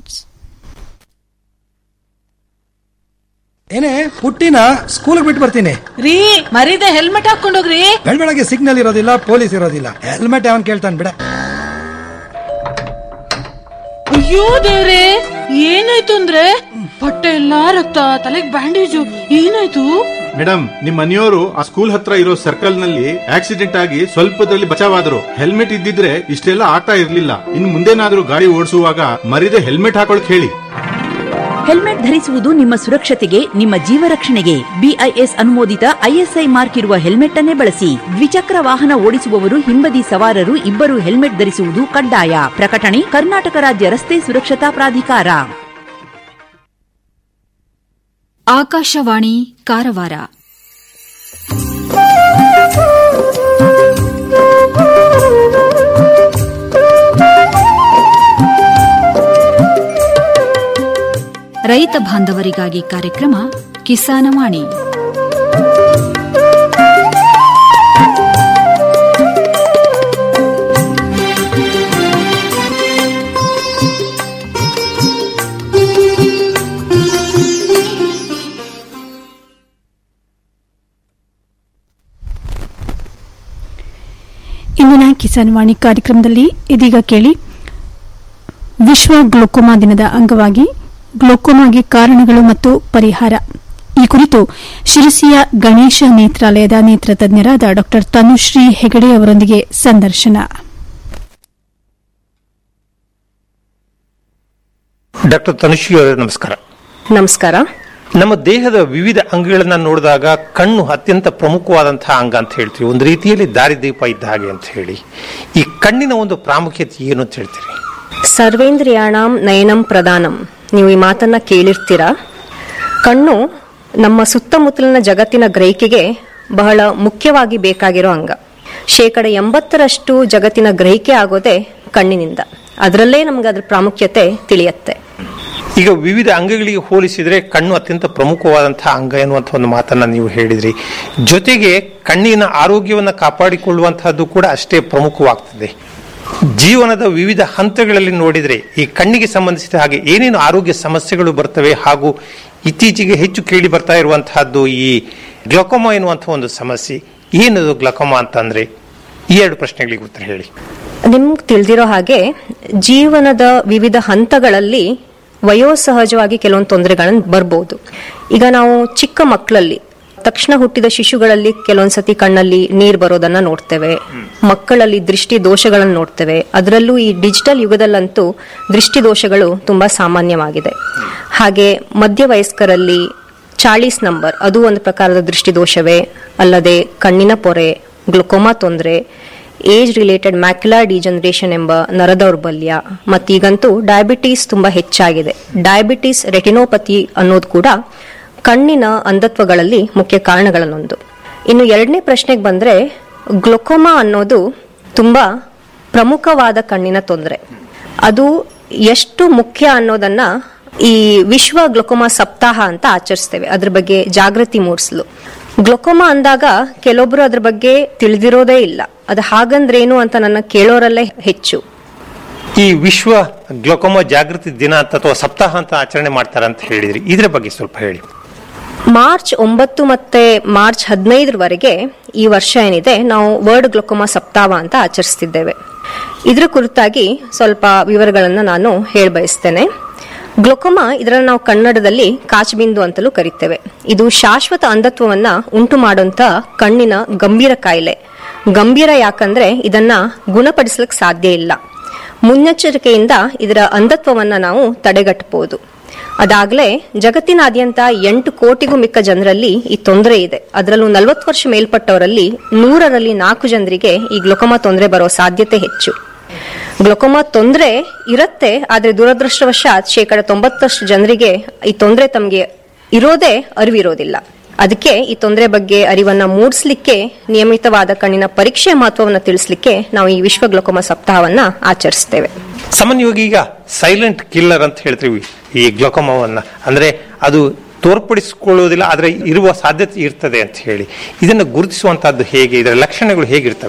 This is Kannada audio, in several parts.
ಏನೇ ಪುಟ್ಟಿನ ಸ್ಕೂಲ್ಗೆ ಬಿಟ್ಟು ಬರ್ತೀನಿ ರೀ ಮರೀದೆ ಹೆಲ್ಮೆಟ್ ಹಾಕೊಂಡೋಗ್ರಿ ಬೆಳಗ್ಗೆ ಸಿಗ್ನಲ್ ಇರೋದಿಲ್ಲ ಪೊಲೀಸ್ ಇರೋದಿಲ್ಲ ಹೆಲ್ಮೆಟ್ ಅವನ್ ಕೇಳ್ತಾನೆ ಬಿಡ ಅಯ್ಯೋ ದೇವ್ರೆ ಏನಾಯ್ತು ಅಂದ್ರೆ ಹೊಟ್ಟೆ ಎಲ್ಲಾ ರಕ್ತ ತಲೆಗ್ ಬ್ಯಾಂಡೇಜು ಏನಾಯ್ತು ಮೇಡಮ್ ನಿಮ್ ಮನೆಯವರು ಆ ಸ್ಕೂಲ್ ಹತ್ರ ಇರೋ ಸರ್ಕಲ್ ನಲ್ಲಿ ಆಕ್ಸಿಡೆಂಟ್ ಆಗಿ ಸ್ವಲ್ಪದಲ್ಲಿ ಬಚಾವಾದ್ರು ಹೆಲ್ಮೆಟ್ ಇದ್ದಿದ್ರೆ ಇಷ್ಟೆಲ್ಲ ಆಗ್ತಾ ಇರ್ಲಿಲ್ಲ ಇನ್ ಮುಂದೇನಾದ್ರೂ ಗಾಡಿ ಓಡಿಸುವಾಗ ಮರಿದೆ ಹೆಲ್ಮೆಟ್ ಹಾಕೊಳಕ್ ಹೇಳಿ ಹೆಲ್ಮೆಟ್ ಧರಿಸುವುದು ನಿಮ್ಮ ಸುರಕ್ಷತೆಗೆ ನಿಮ್ಮ ಜೀವ ರಕ್ಷಣೆಗೆ ಬಿಐಎಸ್ ಅನುಮೋದಿತ ಐಎಸ್ಐ ಮಾರ್ಕ್ ಇರುವ ಹೆಲ್ಮೆಟ್ ಅನ್ನೇ ಬಳಸಿ ದ್ವಿಚಕ್ರ ವಾಹನ ಓಡಿಸುವವರು ಹಿಂಬದಿ ಸವಾರರು ಇಬ್ಬರು ಹೆಲ್ಮೆಟ್ ಧರಿಸುವುದು ಕಡ್ಡಾಯ ಪ್ರಕಟಣೆ ಕರ್ನಾಟಕ ರಾಜ್ಯ ರಸ್ತೆ ಸುರಕ್ಷತಾ ಪ್ರಾಧಿಕಾರ ಆಕಾಶವಾಣಿ ಕಾರವಾರ ರೈತ ಬಾಂಧವರಿಗಾಗಿ ಕಾರ್ಯಕ್ರಮ ಕಿಸಾನವಾಣಿ ಇಂದಿನ ಕಿಸಾನ್ ವಾಣಿ ಕಾರ್ಯಕ್ರಮದಲ್ಲಿ ಇದೀಗ ಕೇಳಿ ವಿಶ್ವ ಗ್ಲೋಕೋಮಾ ದಿನದ ಅಂಗವಾಗಿ ಗ್ಲೋಕೋಮಾಗೆ ಕಾರಣಗಳು ಮತ್ತು ಪರಿಹಾರ ಈ ಕುರಿತು ಶಿರಸಿಯ ಗಣೇಶ ನೇತ್ರಾಲಯದ ನೇತ್ರ ತಜ್ಞರಾದ ಡಾ ತನುಶ್ರೀ ಹೆಗಡೆ ಅವರೊಂದಿಗೆ ಸಂದರ್ಶನ ಡಾಕ್ಟರ್ ತನುಶ್ರೀ ಅವರೇ ನಮಸ್ಕಾರ ನಮಸ್ಕಾರ ನಮ್ಮ ದೇಹದ ವಿವಿಧ ಅಂಗಗಳನ್ನ ನೋಡಿದಾಗ ಕಣ್ಣು ಅತ್ಯಂತ ಪ್ರಮುಖವಾದಂತಹ ಅಂಗ ಅಂತ ಹೇಳ್ತೀವಿ ಒಂದು ರೀತಿಯಲ್ಲಿ ದಾರಿದೀಪ ಇದ್ದ ಹಾಗೆ ಅಂತ ಹೇಳಿ ಈ ಕಣ್ಣಿನ ಒಂದು ಪ್ರಾಮುಖ್ಯತೆ ಏನು ಅಂತ ಹೇಳ್ತೀರಿ ಸರ್ವೇಂದ್ರಿಯಾಣಂ ನಯನಂ ಪ್ರಧಾನಂ ನೀವು ಈ ಮಾತನ್ನ ಕೇಳಿರ್ತೀರಾ ಕಣ್ಣು ನಮ್ಮ ಸುತ್ತಮುತ್ತಲಿನ ಜಗತ್ತಿನ ಗ್ರಹಿಕೆಗೆ ಬಹಳ ಮುಖ್ಯವಾಗಿ ಬೇಕಾಗಿರೋ ಅಂಗ ಶೇಕಡ ಎಂಬತ್ತರಷ್ಟು ಜಗತ್ತಿನ ಗ್ರಹಿಕೆ ಆಗೋದೇ ಕಣ್ಣಿನಿಂದ ಅದರಲ್ಲೇ ನಮ್ಗೆ ಅದ್ರ ಪ್ರಾಮುಖ್ಯತೆ ತಿಳಿಯತ್ತೆ ಈಗ ವಿವಿಧ ಅಂಗಗಳಿಗೆ ಹೋಲಿಸಿದ್ರೆ ಕಣ್ಣು ಅತ್ಯಂತ ಪ್ರಮುಖವಾದಂತಹ ಅಂಗ ಎನ್ನುವಂಥ ಒಂದು ಮಾತನ್ನ ನೀವು ಹೇಳಿದ್ರಿ ಜೊತೆಗೆ ಕಣ್ಣಿನ ಆರೋಗ್ಯವನ್ನು ಕಾಪಾಡಿಕೊಳ್ಳುವಂತಹದ್ದು ಕೂಡ ಅಷ್ಟೇ ಪ್ರಮುಖವಾಗ್ತದೆ ಜೀವನದ ವಿವಿಧ ಹಂತಗಳಲ್ಲಿ ನೋಡಿದ್ರೆ ಈ ಕಣ್ಣಿಗೆ ಸಂಬಂಧಿಸಿದ ಹಾಗೆ ಏನೇನು ಆರೋಗ್ಯ ಸಮಸ್ಯೆಗಳು ಬರ್ತವೆ ಹಾಗೂ ಇತ್ತೀಚೆಗೆ ಹೆಚ್ಚು ಕೇಳಿ ಬರ್ತಾ ಇರುವಂತಹದ್ದು ಈ ಗ್ಲಕೋಮಾ ಎನ್ನುವಂಥ ಒಂದು ಸಮಸ್ಯೆ ಏನದು ಗ್ಲಕೋಮಾ ಅಂತಂದ್ರೆ ಈ ಎರಡು ಪ್ರಶ್ನೆಗಳಿಗೆ ಉತ್ತರ ಹೇಳಿ ನಿಮ್ಗೆ ತಿಳಿದಿರೋ ಹಾಗೆ ಜೀವನದ ವಿವಿಧ ಹಂತಗಳಲ್ಲಿ ವಯೋಸಹಜವಾಗಿ ಕೆಲವೊಂದು ತೊಂದರೆಗಳನ್ನು ಬರ್ಬೋದು ಈಗ ನಾವು ಚಿಕ್ಕ ಮಕ್ಕಳಲ್ಲಿ ತಕ್ಷಣ ಹುಟ್ಟಿದ ಶಿಶುಗಳಲ್ಲಿ ಕೆಲವೊಂದ್ಸತಿ ಕಣ್ಣಲ್ಲಿ ನೀರು ಬರೋದನ್ನ ನೋಡ್ತೇವೆ ಮಕ್ಕಳಲ್ಲಿ ದೃಷ್ಟಿ ದೋಷಗಳನ್ನು ನೋಡ್ತೇವೆ ಅದರಲ್ಲೂ ಈ ಡಿಜಿಟಲ್ ಯುಗದಲ್ಲಂತೂ ದೃಷ್ಟಿ ದೋಷಗಳು ತುಂಬಾ ಸಾಮಾನ್ಯವಾಗಿದೆ ಹಾಗೆ ಮಧ್ಯವಯಸ್ಕರಲ್ಲಿ ಚಾಳೀಸ್ ನಂಬರ್ ಅದು ಒಂದು ಪ್ರಕಾರದ ದೃಷ್ಟಿ ದೋಷವೇ ಅಲ್ಲದೆ ಕಣ್ಣಿನ ಪೊರೆ ಗ್ಲುಕೋಮಾ ತೊಂದರೆ ಏಜ್ ರಿಲೇಟೆಡ್ ಮ್ಯಾಕ್ಯುಲರ್ ಡಿಜನರೇಷನ್ ಎಂಬ ನರದೌರ್ಬಲ್ಯ ಮತ್ತೀಗಂತೂ ಡಯಾಬಿಟೀಸ್ ತುಂಬಾ ಹೆಚ್ಚಾಗಿದೆ ಡಯಾಬಿಟೀಸ್ ರೆಟಿನೋಪತಿ ಅನ್ನೋದು ಕೂಡ ಕಣ್ಣಿನ ಅಂಧತ್ವಗಳಲ್ಲಿ ಮುಖ್ಯ ಕಾರಣಗಳನ್ನೊಂದು ಇನ್ನು ಎರಡನೇ ಪ್ರಶ್ನೆಗೆ ಬಂದ್ರೆ ಗ್ಲೊಕೋಮಾ ಅನ್ನೋದು ತುಂಬಾ ಪ್ರಮುಖವಾದ ಕಣ್ಣಿನ ತೊಂದರೆ ಅದು ಎಷ್ಟು ಮುಖ್ಯ ಅನ್ನೋದನ್ನ ಈ ವಿಶ್ವ ಗ್ಲೊಕೋಮಾ ಸಪ್ತಾಹ ಅಂತ ಆಚರಿಸ್ತೇವೆ ಅದ್ರ ಬಗ್ಗೆ ಜಾಗೃತಿ ಮೂಡಿಸಲು ಗ್ಲೊಕೋಮಾ ಅಂದಾಗ ಕೆಲವೊಬ್ರು ಅದ್ರ ಬಗ್ಗೆ ತಿಳಿದಿರೋದೇ ಇಲ್ಲ ಅದು ಹಾಗಂದ್ರೇನು ಅಂತ ನನ್ನ ಕೇಳೋರಲ್ಲೇ ಹೆಚ್ಚು ಈ ವಿಶ್ವ ಗ್ಲೋಕೋಮಾ ಜಾಗೃತಿ ದಿನ ಅಂತ ಅಥವಾ ಸಪ್ತಾಹ ಅಂತ ಆಚರಣೆ ಮಾಡ್ತಾರೆ ಅಂತ ಹೇಳಿದ್ರಿ ಇದ್ರ ಬಗ್ಗೆ ಸ್ವಲ್ಪ ಹೇಳಿ ಮಾರ್ಚ್ ಒಂಬತ್ತು ಮತ್ತೆ ಮಾರ್ಚ್ ಹದಿನೈದರವರೆಗೆ ಈ ವರ್ಷ ಏನಿದೆ ನಾವು ವರ್ಲ್ಡ್ ಗ್ಲೊಕೋಮಾ ಸಪ್ತಾಹ ಅಂತ ಆಚರಿಸ್ತಿದ್ದೇವೆ ಇದ್ರ ಕುರಿತಾಗಿ ಸ್ವಲ್ಪ ವಿವರಗಳನ್ನು ನಾನು ಹೇಳಬಯಸ್ತೇನೆ ಗ್ಲೊಕೋಮಾ ಇದರಲ್ಲಿ ನಾವು ಕನ್ನಡದಲ್ಲಿ ಕಾಚಬಿಂದು ಅಂತಲೂ ಕರಿತೇವೆ ಇದು ಶಾಶ್ವತ ಅಂಧತ್ವವನ್ನ ಉಂಟು ಮಾಡುವಂತ ಕಣ್ಣಿನ ಗಂಭೀರ ಕಾಯಿಲೆ ಗಂಭೀರ ಯಾಕಂದ್ರೆ ಇದನ್ನ ಗುಣಪಡಿಸಲಿಕ್ಕೆ ಸಾಧ್ಯ ಇಲ್ಲ ಮುನ್ನೆಚ್ಚರಿಕೆಯಿಂದ ಇದರ ಅಂಧತ್ವವನ್ನ ನಾವು ತಡೆಗಟ್ಟಬಹುದು ಅದಾಗಲೇ ಜಗತ್ತಿನಾದ್ಯಂತ ಎಂಟು ಕೋಟಿಗೂ ಮಿಕ್ಕ ಜನರಲ್ಲಿ ಈ ತೊಂದರೆ ಇದೆ ಅದರಲ್ಲೂ ನಲವತ್ತು ವರ್ಷ ಮೇಲ್ಪಟ್ಟವರಲ್ಲಿ ನೂರರಲ್ಲಿ ನಾಲ್ಕು ಜನರಿಗೆ ಈ ಗ್ಲೊಕೋಮಾ ತೊಂದರೆ ಬರೋ ಸಾಧ್ಯತೆ ಹೆಚ್ಚು ಗ್ಲೊಕೋಮಾ ತೊಂದರೆ ಇರುತ್ತೆ ಆದ್ರೆ ದುರದೃಷ್ಟವಶಾತ್ ಶೇಕಡ ತೊಂಬತ್ತಷ್ಟು ಜನರಿಗೆ ಈ ತೊಂದರೆ ತಮಗೆ ಇರೋದೇ ಅರಿವಿರೋದಿಲ್ಲ ಅದಕ್ಕೆ ಈ ತೊಂದರೆ ಬಗ್ಗೆ ಅರಿವನ್ನ ಮೂಡಿಸ್ಲಿಕ್ಕೆ ನಿಯಮಿತವಾದ ಕಣ್ಣಿನ ಪರೀಕ್ಷೆ ಮಹತ್ವವನ್ನು ತಿಳಿಸ್ಲಿಕ್ಕೆ ನಾವು ಈ ವಿಶ್ವ ಗ್ಲೊಕೋಮಾ ಸಪ್ತಾಹವನ್ನ ಆಚರಿಸ್ತೇವೆ ಸಾಮಾನ್ಯವಾಗಿ ಈಗ ಸೈಲೆಂಟ್ ಕಿಲ್ಲರ್ ಅಂತ ಹೇಳ್ತೀವಿ ಈ ಗ್ಲೋಕೋಮಾವನ್ನ ಅಂದ್ರೆ ಅದು ತೋರ್ಪಡಿಸಿಕೊಳ್ಳುವುದಿಲ್ಲ ಆದ್ರೆ ಇರುವ ಸಾಧ್ಯತೆ ಇರ್ತದೆ ಅಂತ ಹೇಳಿ ಇದನ್ನು ಗುರುತಿಸುವಂತಹದ್ದು ಹೇಗೆ ಇದರ ಲಕ್ಷಣಗಳು ಹೇಗಿರ್ತವೆ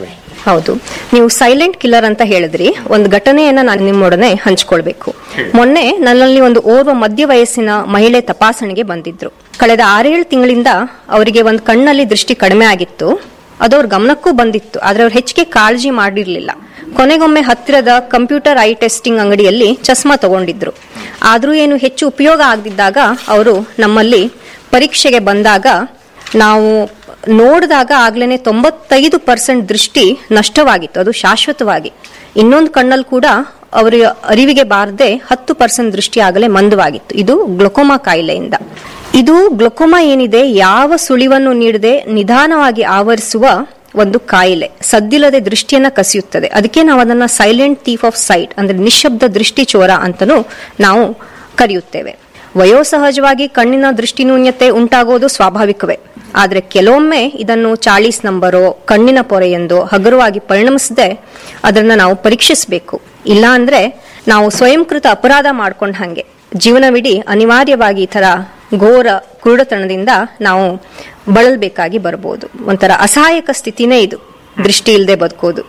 ಹೌದು ನೀವು ಸೈಲೆಂಟ್ ಕಿಲ್ಲರ್ ಅಂತ ಹೇಳಿದ್ರಿ ಒಂದು ಘಟನೆಯನ್ನ ನಾನು ನಿಮ್ಮೊಡನೆ ಹಂಚ್ಕೊಳ್ಬೇಕು ಮೊನ್ನೆ ನನ್ನಲ್ಲಿ ಒಂದು ಓರ್ವ ಮಧ್ಯ ವಯಸ್ಸಿನ ಮಹಿಳೆ ತಪಾಸಣೆಗೆ ಬಂದಿದ್ರು ಕಳೆದ ಆರೇಳು ತಿಂಗಳಿಂದ ಅವರಿಗೆ ಒಂದು ಕಣ್ಣಲ್ಲಿ ದೃಷ್ಟಿ ಕಡಿಮೆ ಆಗಿತ್ತು ಅದು ಅವ್ರ ಗಮನಕ್ಕೂ ಬಂದಿತ್ತು ಆದ್ರೆ ಅವ್ರು ಹೆಚ್ಚಿಗೆ ಕಾಳಜಿ ಮಾಡಿರ್ಲಿಲ್ಲ ಕೊನೆಗೊಮ್ಮೆ ಹತ್ತಿರದ ಕಂಪ್ಯೂಟರ್ ಐ ಟೆಸ್ಟಿಂಗ್ ಅಂಗಡಿಯಲ್ಲಿ ಚಸ್ಮಾ ತಗೊಂಡಿದ್ರು ಆದ್ರೂ ಏನು ಹೆಚ್ಚು ಉಪಯೋಗ ಆಗದಿದ್ದಾಗ ಅವರು ನಮ್ಮಲ್ಲಿ ಪರೀಕ್ಷೆಗೆ ಬಂದಾಗ ನಾವು ನೋಡಿದಾಗ ಆಗ್ಲೇನೆ ತೊಂಬತ್ತೈದು ಪರ್ಸೆಂಟ್ ದೃಷ್ಟಿ ನಷ್ಟವಾಗಿತ್ತು ಅದು ಶಾಶ್ವತವಾಗಿ ಇನ್ನೊಂದು ಕಣ್ಣಲ್ಲಿ ಕೂಡ ಅವರ ಅರಿವಿಗೆ ಬಾರದೆ ಹತ್ತು ಪರ್ಸೆಂಟ್ ದೃಷ್ಟಿ ಆಗಲೇ ಮಂದವಾಗಿತ್ತು ಇದು ಗ್ಲೊಕೋಮಾ ಕಾಯಿಲೆಯಿಂದ ಇದು ಗ್ಲೊಕೋಮಾ ಏನಿದೆ ಯಾವ ಸುಳಿವನ್ನು ನೀಡದೆ ನಿಧಾನವಾಗಿ ಆವರಿಸುವ ಒಂದು ಕಾಯಿಲೆ ಸದ್ದಿಲ್ಲದೆ ದೃಷ್ಟಿಯನ್ನ ಕಸಿಯುತ್ತದೆ ಅದಕ್ಕೆ ನಾವು ಅದನ್ನ ಸೈಲೆಂಟ್ ಥೀಫ್ ಆಫ್ ಸೈಟ್ ಅಂದ್ರೆ ನಿಶಬ್ದ ದೃಷ್ಟಿ ಚೋರ ಅಂತನೂ ನಾವು ಕರೆಯುತ್ತೇವೆ ವಯೋಸಹಜವಾಗಿ ಕಣ್ಣಿನ ದೃಷ್ಟಿ ನ್ಯೂನ್ಯತೆ ಉಂಟಾಗೋದು ಸ್ವಾಭಾವಿಕವೇ ಆದ್ರೆ ಕೆಲವೊಮ್ಮೆ ಇದನ್ನು ಚಾಳೀಸ್ ನಂಬರೋ ಕಣ್ಣಿನ ಪೊರೆ ಎಂದೋ ಹಗುರವಾಗಿ ಪರಿಣಮಿಸದೆ ಅದನ್ನ ನಾವು ಪರೀಕ್ಷಿಸಬೇಕು ಇಲ್ಲ ಅಂದ್ರೆ ನಾವು ಸ್ವಯಂಕೃತ ಅಪರಾಧ ಮಾಡ್ಕೊಂಡ ಹಂಗೆ ಜೀವನವಿಡೀ ಅನಿವಾರ್ಯವಾಗಿ ಈ ತರ ಘೋರ ಕುರುಡತನದಿಂದ ನಾವು ಬಳಲ್ಬೇಕಾಗಿ ಬರ್ಬೋದು ಒಂಥರ ಅಸಹಾಯಕ ಸ್ಥಿತಿನೇ ಇದು ದೃಷ್ಟಿ ಇಲ್ಲದೆ ಬದುಕೋದು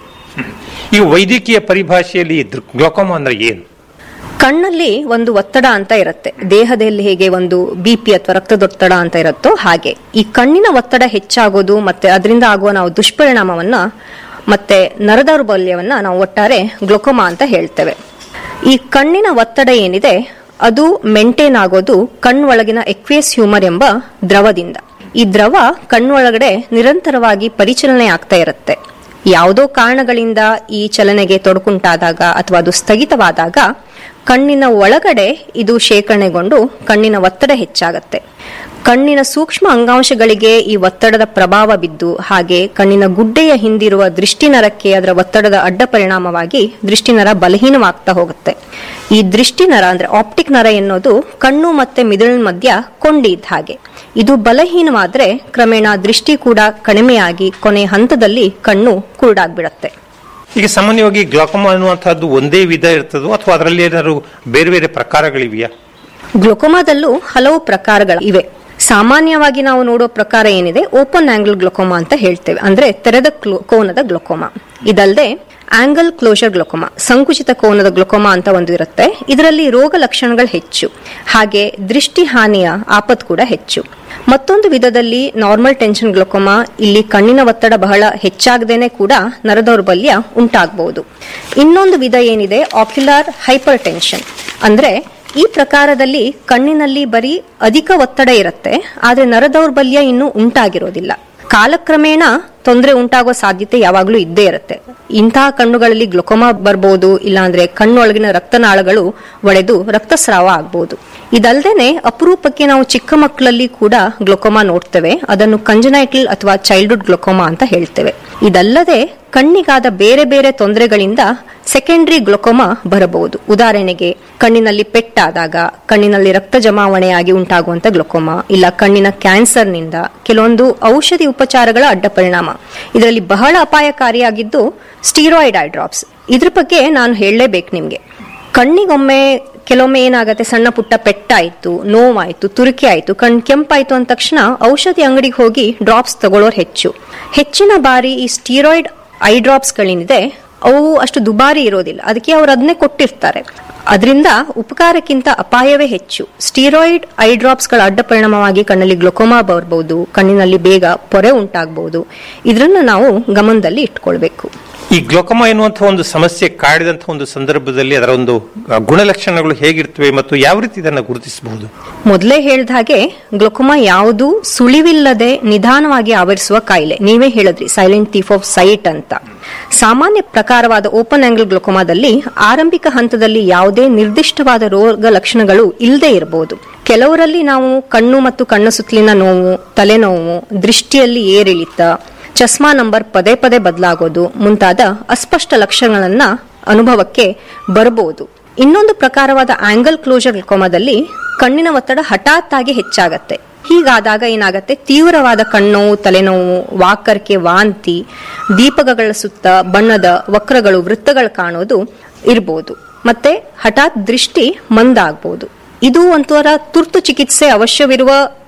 ಈ ವೈದ್ಯಕೀಯ ಪರಿಭಾಷೆಯಲ್ಲಿ ಗ್ಲೋಕೋಮಾ ಅಂದ್ರೆ ಏನು ಕಣ್ಣಲ್ಲಿ ಒಂದು ಒತ್ತಡ ಅಂತ ಇರುತ್ತೆ ದೇಹದಲ್ಲಿ ಹೇಗೆ ಒಂದು ಬಿ ಪಿ ಅಥವಾ ರಕ್ತದೊತ್ತಡ ಅಂತ ಇರುತ್ತೋ ಹಾಗೆ ಈ ಕಣ್ಣಿನ ಒತ್ತಡ ಹೆಚ್ಚಾಗೋದು ಮತ್ತೆ ಅದರಿಂದ ಆಗುವ ನಾವು ದುಷ್ಪರಿಣಾಮವನ್ನ ಮತ್ತೆ ನರದೌರ್ಬಲ್ಯವನ್ನ ನಾವು ಒಟ್ಟಾರೆ ಗ್ಲೊಕೋಮಾ ಅಂತ ಹೇಳ್ತೇವೆ ಈ ಕಣ್ಣಿನ ಒತ್ತಡ ಏನಿದೆ ಅದು ಮೇಂಟೈನ್ ಆಗೋದು ಕಣ್ಣೊಳಗಿನ ಎಕ್ವೇಸ್ ಹ್ಯೂಮರ್ ಎಂಬ ದ್ರವದಿಂದ ಈ ದ್ರವ ಕಣ್ಣೊಳಗಡೆ ನಿರಂತರವಾಗಿ ಪರಿಚಲನೆ ಆಗ್ತಾ ಇರುತ್ತೆ ಯಾವುದೋ ಕಾರಣಗಳಿಂದ ಈ ಚಲನೆಗೆ ತೊಡಕುಂಟಾದಾಗ ಅಥವಾ ಅದು ಸ್ಥಗಿತವಾದಾಗ ಕಣ್ಣಿನ ಒಳಗಡೆ ಇದು ಶೇಖರಣೆಗೊಂಡು ಕಣ್ಣಿನ ಒತ್ತಡ ಹೆಚ್ಚಾಗತ್ತೆ ಕಣ್ಣಿನ ಸೂಕ್ಷ್ಮ ಅಂಗಾಂಶಗಳಿಗೆ ಈ ಒತ್ತಡದ ಪ್ರಭಾವ ಬಿದ್ದು ಹಾಗೆ ಕಣ್ಣಿನ ಗುಡ್ಡೆಯ ಹಿಂದಿರುವ ದೃಷ್ಟಿನರಕ್ಕೆ ಅದರ ಒತ್ತಡದ ಅಡ್ಡ ಪರಿಣಾಮವಾಗಿ ದೃಷ್ಟಿನರ ಬಲಹೀನವಾಗ್ತಾ ಹೋಗುತ್ತೆ ಈ ದೃಷ್ಟಿನರ ಅಂದ್ರೆ ಆಪ್ಟಿಕ್ ನರ ಎನ್ನೋದು ಕಣ್ಣು ಮತ್ತೆ ಮಿದುಳಿನ ಮಧ್ಯ ಕೊಂಡಿ ಇದ್ದ ಹಾಗೆ ಇದು ಬಲಹೀನವಾದ್ರೆ ಕ್ರಮೇಣ ದೃಷ್ಟಿ ಕೂಡ ಕಡಿಮೆಯಾಗಿ ಕೊನೆ ಹಂತದಲ್ಲಿ ಕಣ್ಣು ಕುರುಡಾಗ್ಬಿಡತ್ತೆ ಈಗ ಸಾಮಾನ್ಯವಾಗಿ ಗ್ಲಾಕೋಮಾ ಅನ್ನುವಂತಹದ್ದು ಒಂದೇ ವಿಧ ಇರ್ತದೋ ಅಥವಾ ಅದರಲ್ಲಿ ಏನಾದ್ರು ಬೇರೆ ಬೇರೆ ಪ್ರಕಾರಗಳಿವೆಯಾ ಗ್ಲೊಕೋಮಾದಲ್ಲೂ ಹಲವು ಪ್ರಕಾರಗಳು ಇವೆ ಸಾಮಾನ್ಯವಾಗಿ ನಾವು ನೋಡೋ ಪ್ರಕಾರ ಏನಿದೆ ಓಪನ್ ಆಂಗಲ್ ಗ್ಲೊಕೋಮಾ ಅಂತ ಹೇಳ್ತೇವೆ ಅಂದ್ರೆ ತೆರೆದ ಕ್ಲೋ- ಕೋನದ ಗ್ಲೊಕೋಮಾ ಇದಲ್ಲದೆ ಆಂಗಲ್ ಕ್ಲೋಷರ್ ಗ್ಲೊಕೋಮಾ ಸಂಕುಚಿತ ಕೋನದ ಗ್ಲೊಕೋಮಾ ಅಂತ ಒಂದು ಇರುತ್ತೆ ಇದರಲ್ಲಿ ರೋಗ ಲಕ್ಷಣಗಳು ಹೆಚ್ಚು ಹಾಗೆ ದೃಷ್ಟಿ ಹಾನಿಯ ಆಪತ್ ಕೂಡ ಹೆಚ್ಚು ಮತ್ತೊಂದು ವಿಧದಲ್ಲಿ ನಾರ್ಮಲ್ ಟೆನ್ಷನ್ ಗ್ಲೊಕೋಮಾ ಇಲ್ಲಿ ಕಣ್ಣಿನ ಒತ್ತಡ ಬಹಳ ಹೆಚ್ಚಾಗದೇನೆ ಕೂಡ ನರದೌರ್ಬಲ್ಯ ಉಂಟಾಗಬಹುದು ಇನ್ನೊಂದು ವಿಧ ಏನಿದೆ ಆಕ್ಯುಲಾರ್ ಹೈಪರ್ ಟೆನ್ಷನ್ ಅಂದ್ರೆ ಈ ಪ್ರಕಾರದಲ್ಲಿ ಕಣ್ಣಿನಲ್ಲಿ ಬರೀ ಅಧಿಕ ಒತ್ತಡ ಇರುತ್ತೆ ಆದ್ರೆ ನರದೌರ್ಬಲ್ಯ ಇನ್ನೂ ಉಂಟಾಗಿರೋದಿಲ್ಲ ಕಾಲಕ್ರಮೇಣ ತೊಂದರೆ ಉಂಟಾಗುವ ಸಾಧ್ಯತೆ ಯಾವಾಗಲೂ ಇದ್ದೇ ಇರುತ್ತೆ ಇಂತಹ ಕಣ್ಣುಗಳಲ್ಲಿ ಗ್ಲೊಕೋಮಾ ಬರ್ಬೋದು ಇಲ್ಲಾಂದ್ರೆ ಕಣ್ಣೊಳಗಿನ ರಕ್ತನಾಳಗಳು ಒಡೆದು ರಕ್ತಸ್ರಾವ ಆಗ್ಬಹುದು ಇದಲ್ದೇನೆ ಅಪರೂಪಕ್ಕೆ ನಾವು ಚಿಕ್ಕ ಮಕ್ಕಳಲ್ಲಿ ಕೂಡ ಗ್ಲೊಕೋಮಾ ನೋಡ್ತೇವೆ ಅದನ್ನು ಕಂಜನೈಟಲ್ ಅಥವಾ ಚೈಲ್ಡ್ಹುಡ್ ಗ್ಲೊಕೋಮಾ ಅಂತ ಹೇಳ್ತೇವೆ ಇದಲ್ಲದೆ ಕಣ್ಣಿಗಾದ ಬೇರೆ ಬೇರೆ ತೊಂದರೆಗಳಿಂದ ಸೆಕೆಂಡರಿ ಗ್ಲೊಕೋಮಾ ಬರಬಹುದು ಉದಾಹರಣೆಗೆ ಕಣ್ಣಿನಲ್ಲಿ ಪೆಟ್ಟಾದಾಗ ಕಣ್ಣಿನಲ್ಲಿ ರಕ್ತ ಜಮಾವಣೆಯಾಗಿ ಉಂಟಾಗುವಂತ ಗ್ಲೊಕೋಮಾ ಇಲ್ಲ ಕಣ್ಣಿನ ಕ್ಯಾನ್ಸರ್ನಿಂದ ಕೆಲವೊಂದು ಔಷಧಿ ಉಪಚಾರಗಳ ಅಡ್ಡ ಪರಿಣಾಮ ಇದರಲ್ಲಿ ಬಹಳ ಅಪಾಯಕಾರಿಯಾಗಿದ್ದು ಸ್ಟೀರಾಯ್ಡ್ ಐ ಡ್ರಾಪ್ಸ್ ಇದ್ರ ಬಗ್ಗೆ ನಾನು ಹೇಳಲೇಬೇಕು ನಿಮ್ಗೆ ಕಣ್ಣಿಗೊಮ್ಮೆ ಕೆಲವೊಮ್ಮೆ ಏನಾಗತ್ತೆ ಸಣ್ಣ ಪುಟ್ಟ ಪೆಟ್ಟಾಯ್ತು ನೋವಾಯ್ತು ತುರಿಕೆ ಆಯ್ತು ಕಣ್ ಕೆಂಪಾಯ್ತು ಅಂದ ತಕ್ಷಣ ಔಷಧಿ ಅಂಗಡಿಗೆ ಹೋಗಿ ಡ್ರಾಪ್ಸ್ ತಗೊಳ್ಳೋರು ಹೆಚ್ಚು ಹೆಚ್ಚಿನ ಬಾರಿ ಈ ಸ್ಟೀರಾಯ್ಡ್ ಐ ಡ್ರಾಪ್ಸ್ ಗಳೇನಿದೆ ಅವು ಅಷ್ಟು ದುಬಾರಿ ಇರೋದಿಲ್ಲ ಅದಕ್ಕೆ ಅವ್ರು ಅದನ್ನೇ ಕೊಟ್ಟಿರ್ತಾರೆ ಅದರಿಂದ ಉಪಕಾರಕ್ಕಿಂತ ಅಪಾಯವೇ ಹೆಚ್ಚು ಸ್ಟೀರಾಯ್ಡ್ ಐ ಡ್ರಾಪ್ಸ್ ಗಳ ಅಡ್ಡ ಪರಿಣಾಮವಾಗಿ ಕಣ್ಣಲ್ಲಿ ಗ್ಲೊಕೋಮಾ ಬರಬಹುದು ಕಣ್ಣಿನಲ್ಲಿ ಬೇಗ ಪೊರೆ ಉಂಟಾಗಬಹುದು ಇದನ್ನ ನಾವು ಗಮನದಲ್ಲಿ ಇಟ್ಕೊಳ್ಬೇಕು ಈ ಗ್ಲೋಕಮಾ ಎನ್ನುವಂತಹ ಒಂದು ಸಮಸ್ಯೆ ಕಾಡಿದಂತಹ ಒಂದು ಸಂದರ್ಭದಲ್ಲಿ ಅದರ ಒಂದು ಆ, ಗುಣಲಕ್ಷಣಗಳು ಹೇಗಿರ್ತವೆ ಮತ್ತು ಯಾವ ರೀತಿ ಇದನ್ನು ಗುರುತಿಸಬಹುದು ಮೊದಲೇ ಹೇಳಿದ ಹಾಗೆ ಗ್ಲೊಕೋಮಾ ಯಾವುದು ಸುಳಿವಿಲ್ಲದೆ ನಿಧಾನವಾಗಿ ಆವರಿಸುವ ಕಾಯಿಲೆ ನೀವೇ ಹೇಳಿದ್ರಿ ಸೈಲೆಂಟ್ ಥೀಫ್ ಆಫ್ ಸೈಟ್ ಅಂತ ಸಾಮಾನ್ಯ ಪ್ರಕಾರವಾದ ಓಪನ್ ಆಂಗಲ್ ಗ್ಲೊಕೋಮಾದಲ್ಲಿ ಆರಂಭಿಕ ಹಂತದಲ್ಲಿ ಯಾವುದೇ ನಿರ್ದಿಷ್ಟವಾದ ರೋಗ ಲಕ್ಷಣಗಳು ಇಲ್ಲದೆ ಇರಬಹುದು ಕೆಲವರಲ್ಲಿ ನಾವು ಕಣ್ಣು ಮತ್ತು ಕಣ್ಣು ಸುತ್ತಲಿನ ನೋವು ತಲೆನೋವು ದೃಷ್ಟಿಯಲ್ಲಿ ಏರಿಳಿತ ಚಸ್ಮಾ ನಂಬರ್ ಪದೇ ಪದೇ ಬದಲಾಗೋದು ಮುಂತಾದ ಅಸ್ಪಷ್ಟ ಲಕ್ಷಣಗಳನ್ನ ಅನುಭವಕ್ಕೆ ಬರಬಹುದು ಇನ್ನೊಂದು ಪ್ರಕಾರವಾದ ಆಂಗಲ್ ಕ್ಲೋಜರ್ ಗ್ಲುಕೋಮಾದಲ್ಲಿ ಕಣ್ಣಿನ ಒತ್ತಡ ಹಠಾತ್ ಆಗಿ ಹೆಚ್ಚಾಗತ್ತೆ ಹೀಗಾದಾಗ ಏನಾಗತ್ತೆ ತೀವ್ರವಾದ ಕಣ್ಣೋವು ತಲೆನೋವು ವಾಕರ್ಕೆ ವಾಂತಿ ದೀಪಕಗಳ ಸುತ್ತ ಬಣ್ಣದ ವಕ್ರಗಳು ವೃತ್ತಗಳು ಕಾಣೋದು ಇರಬಹುದು ಮತ್ತೆ ಹಠಾತ್ ದೃಷ್ಟಿ ಮಂದಾಗಬಹುದು ಇದು ಒಂಥರ ತುರ್ತು ಚಿಕಿತ್ಸೆ ಅವಶ್ಯವಿರುವ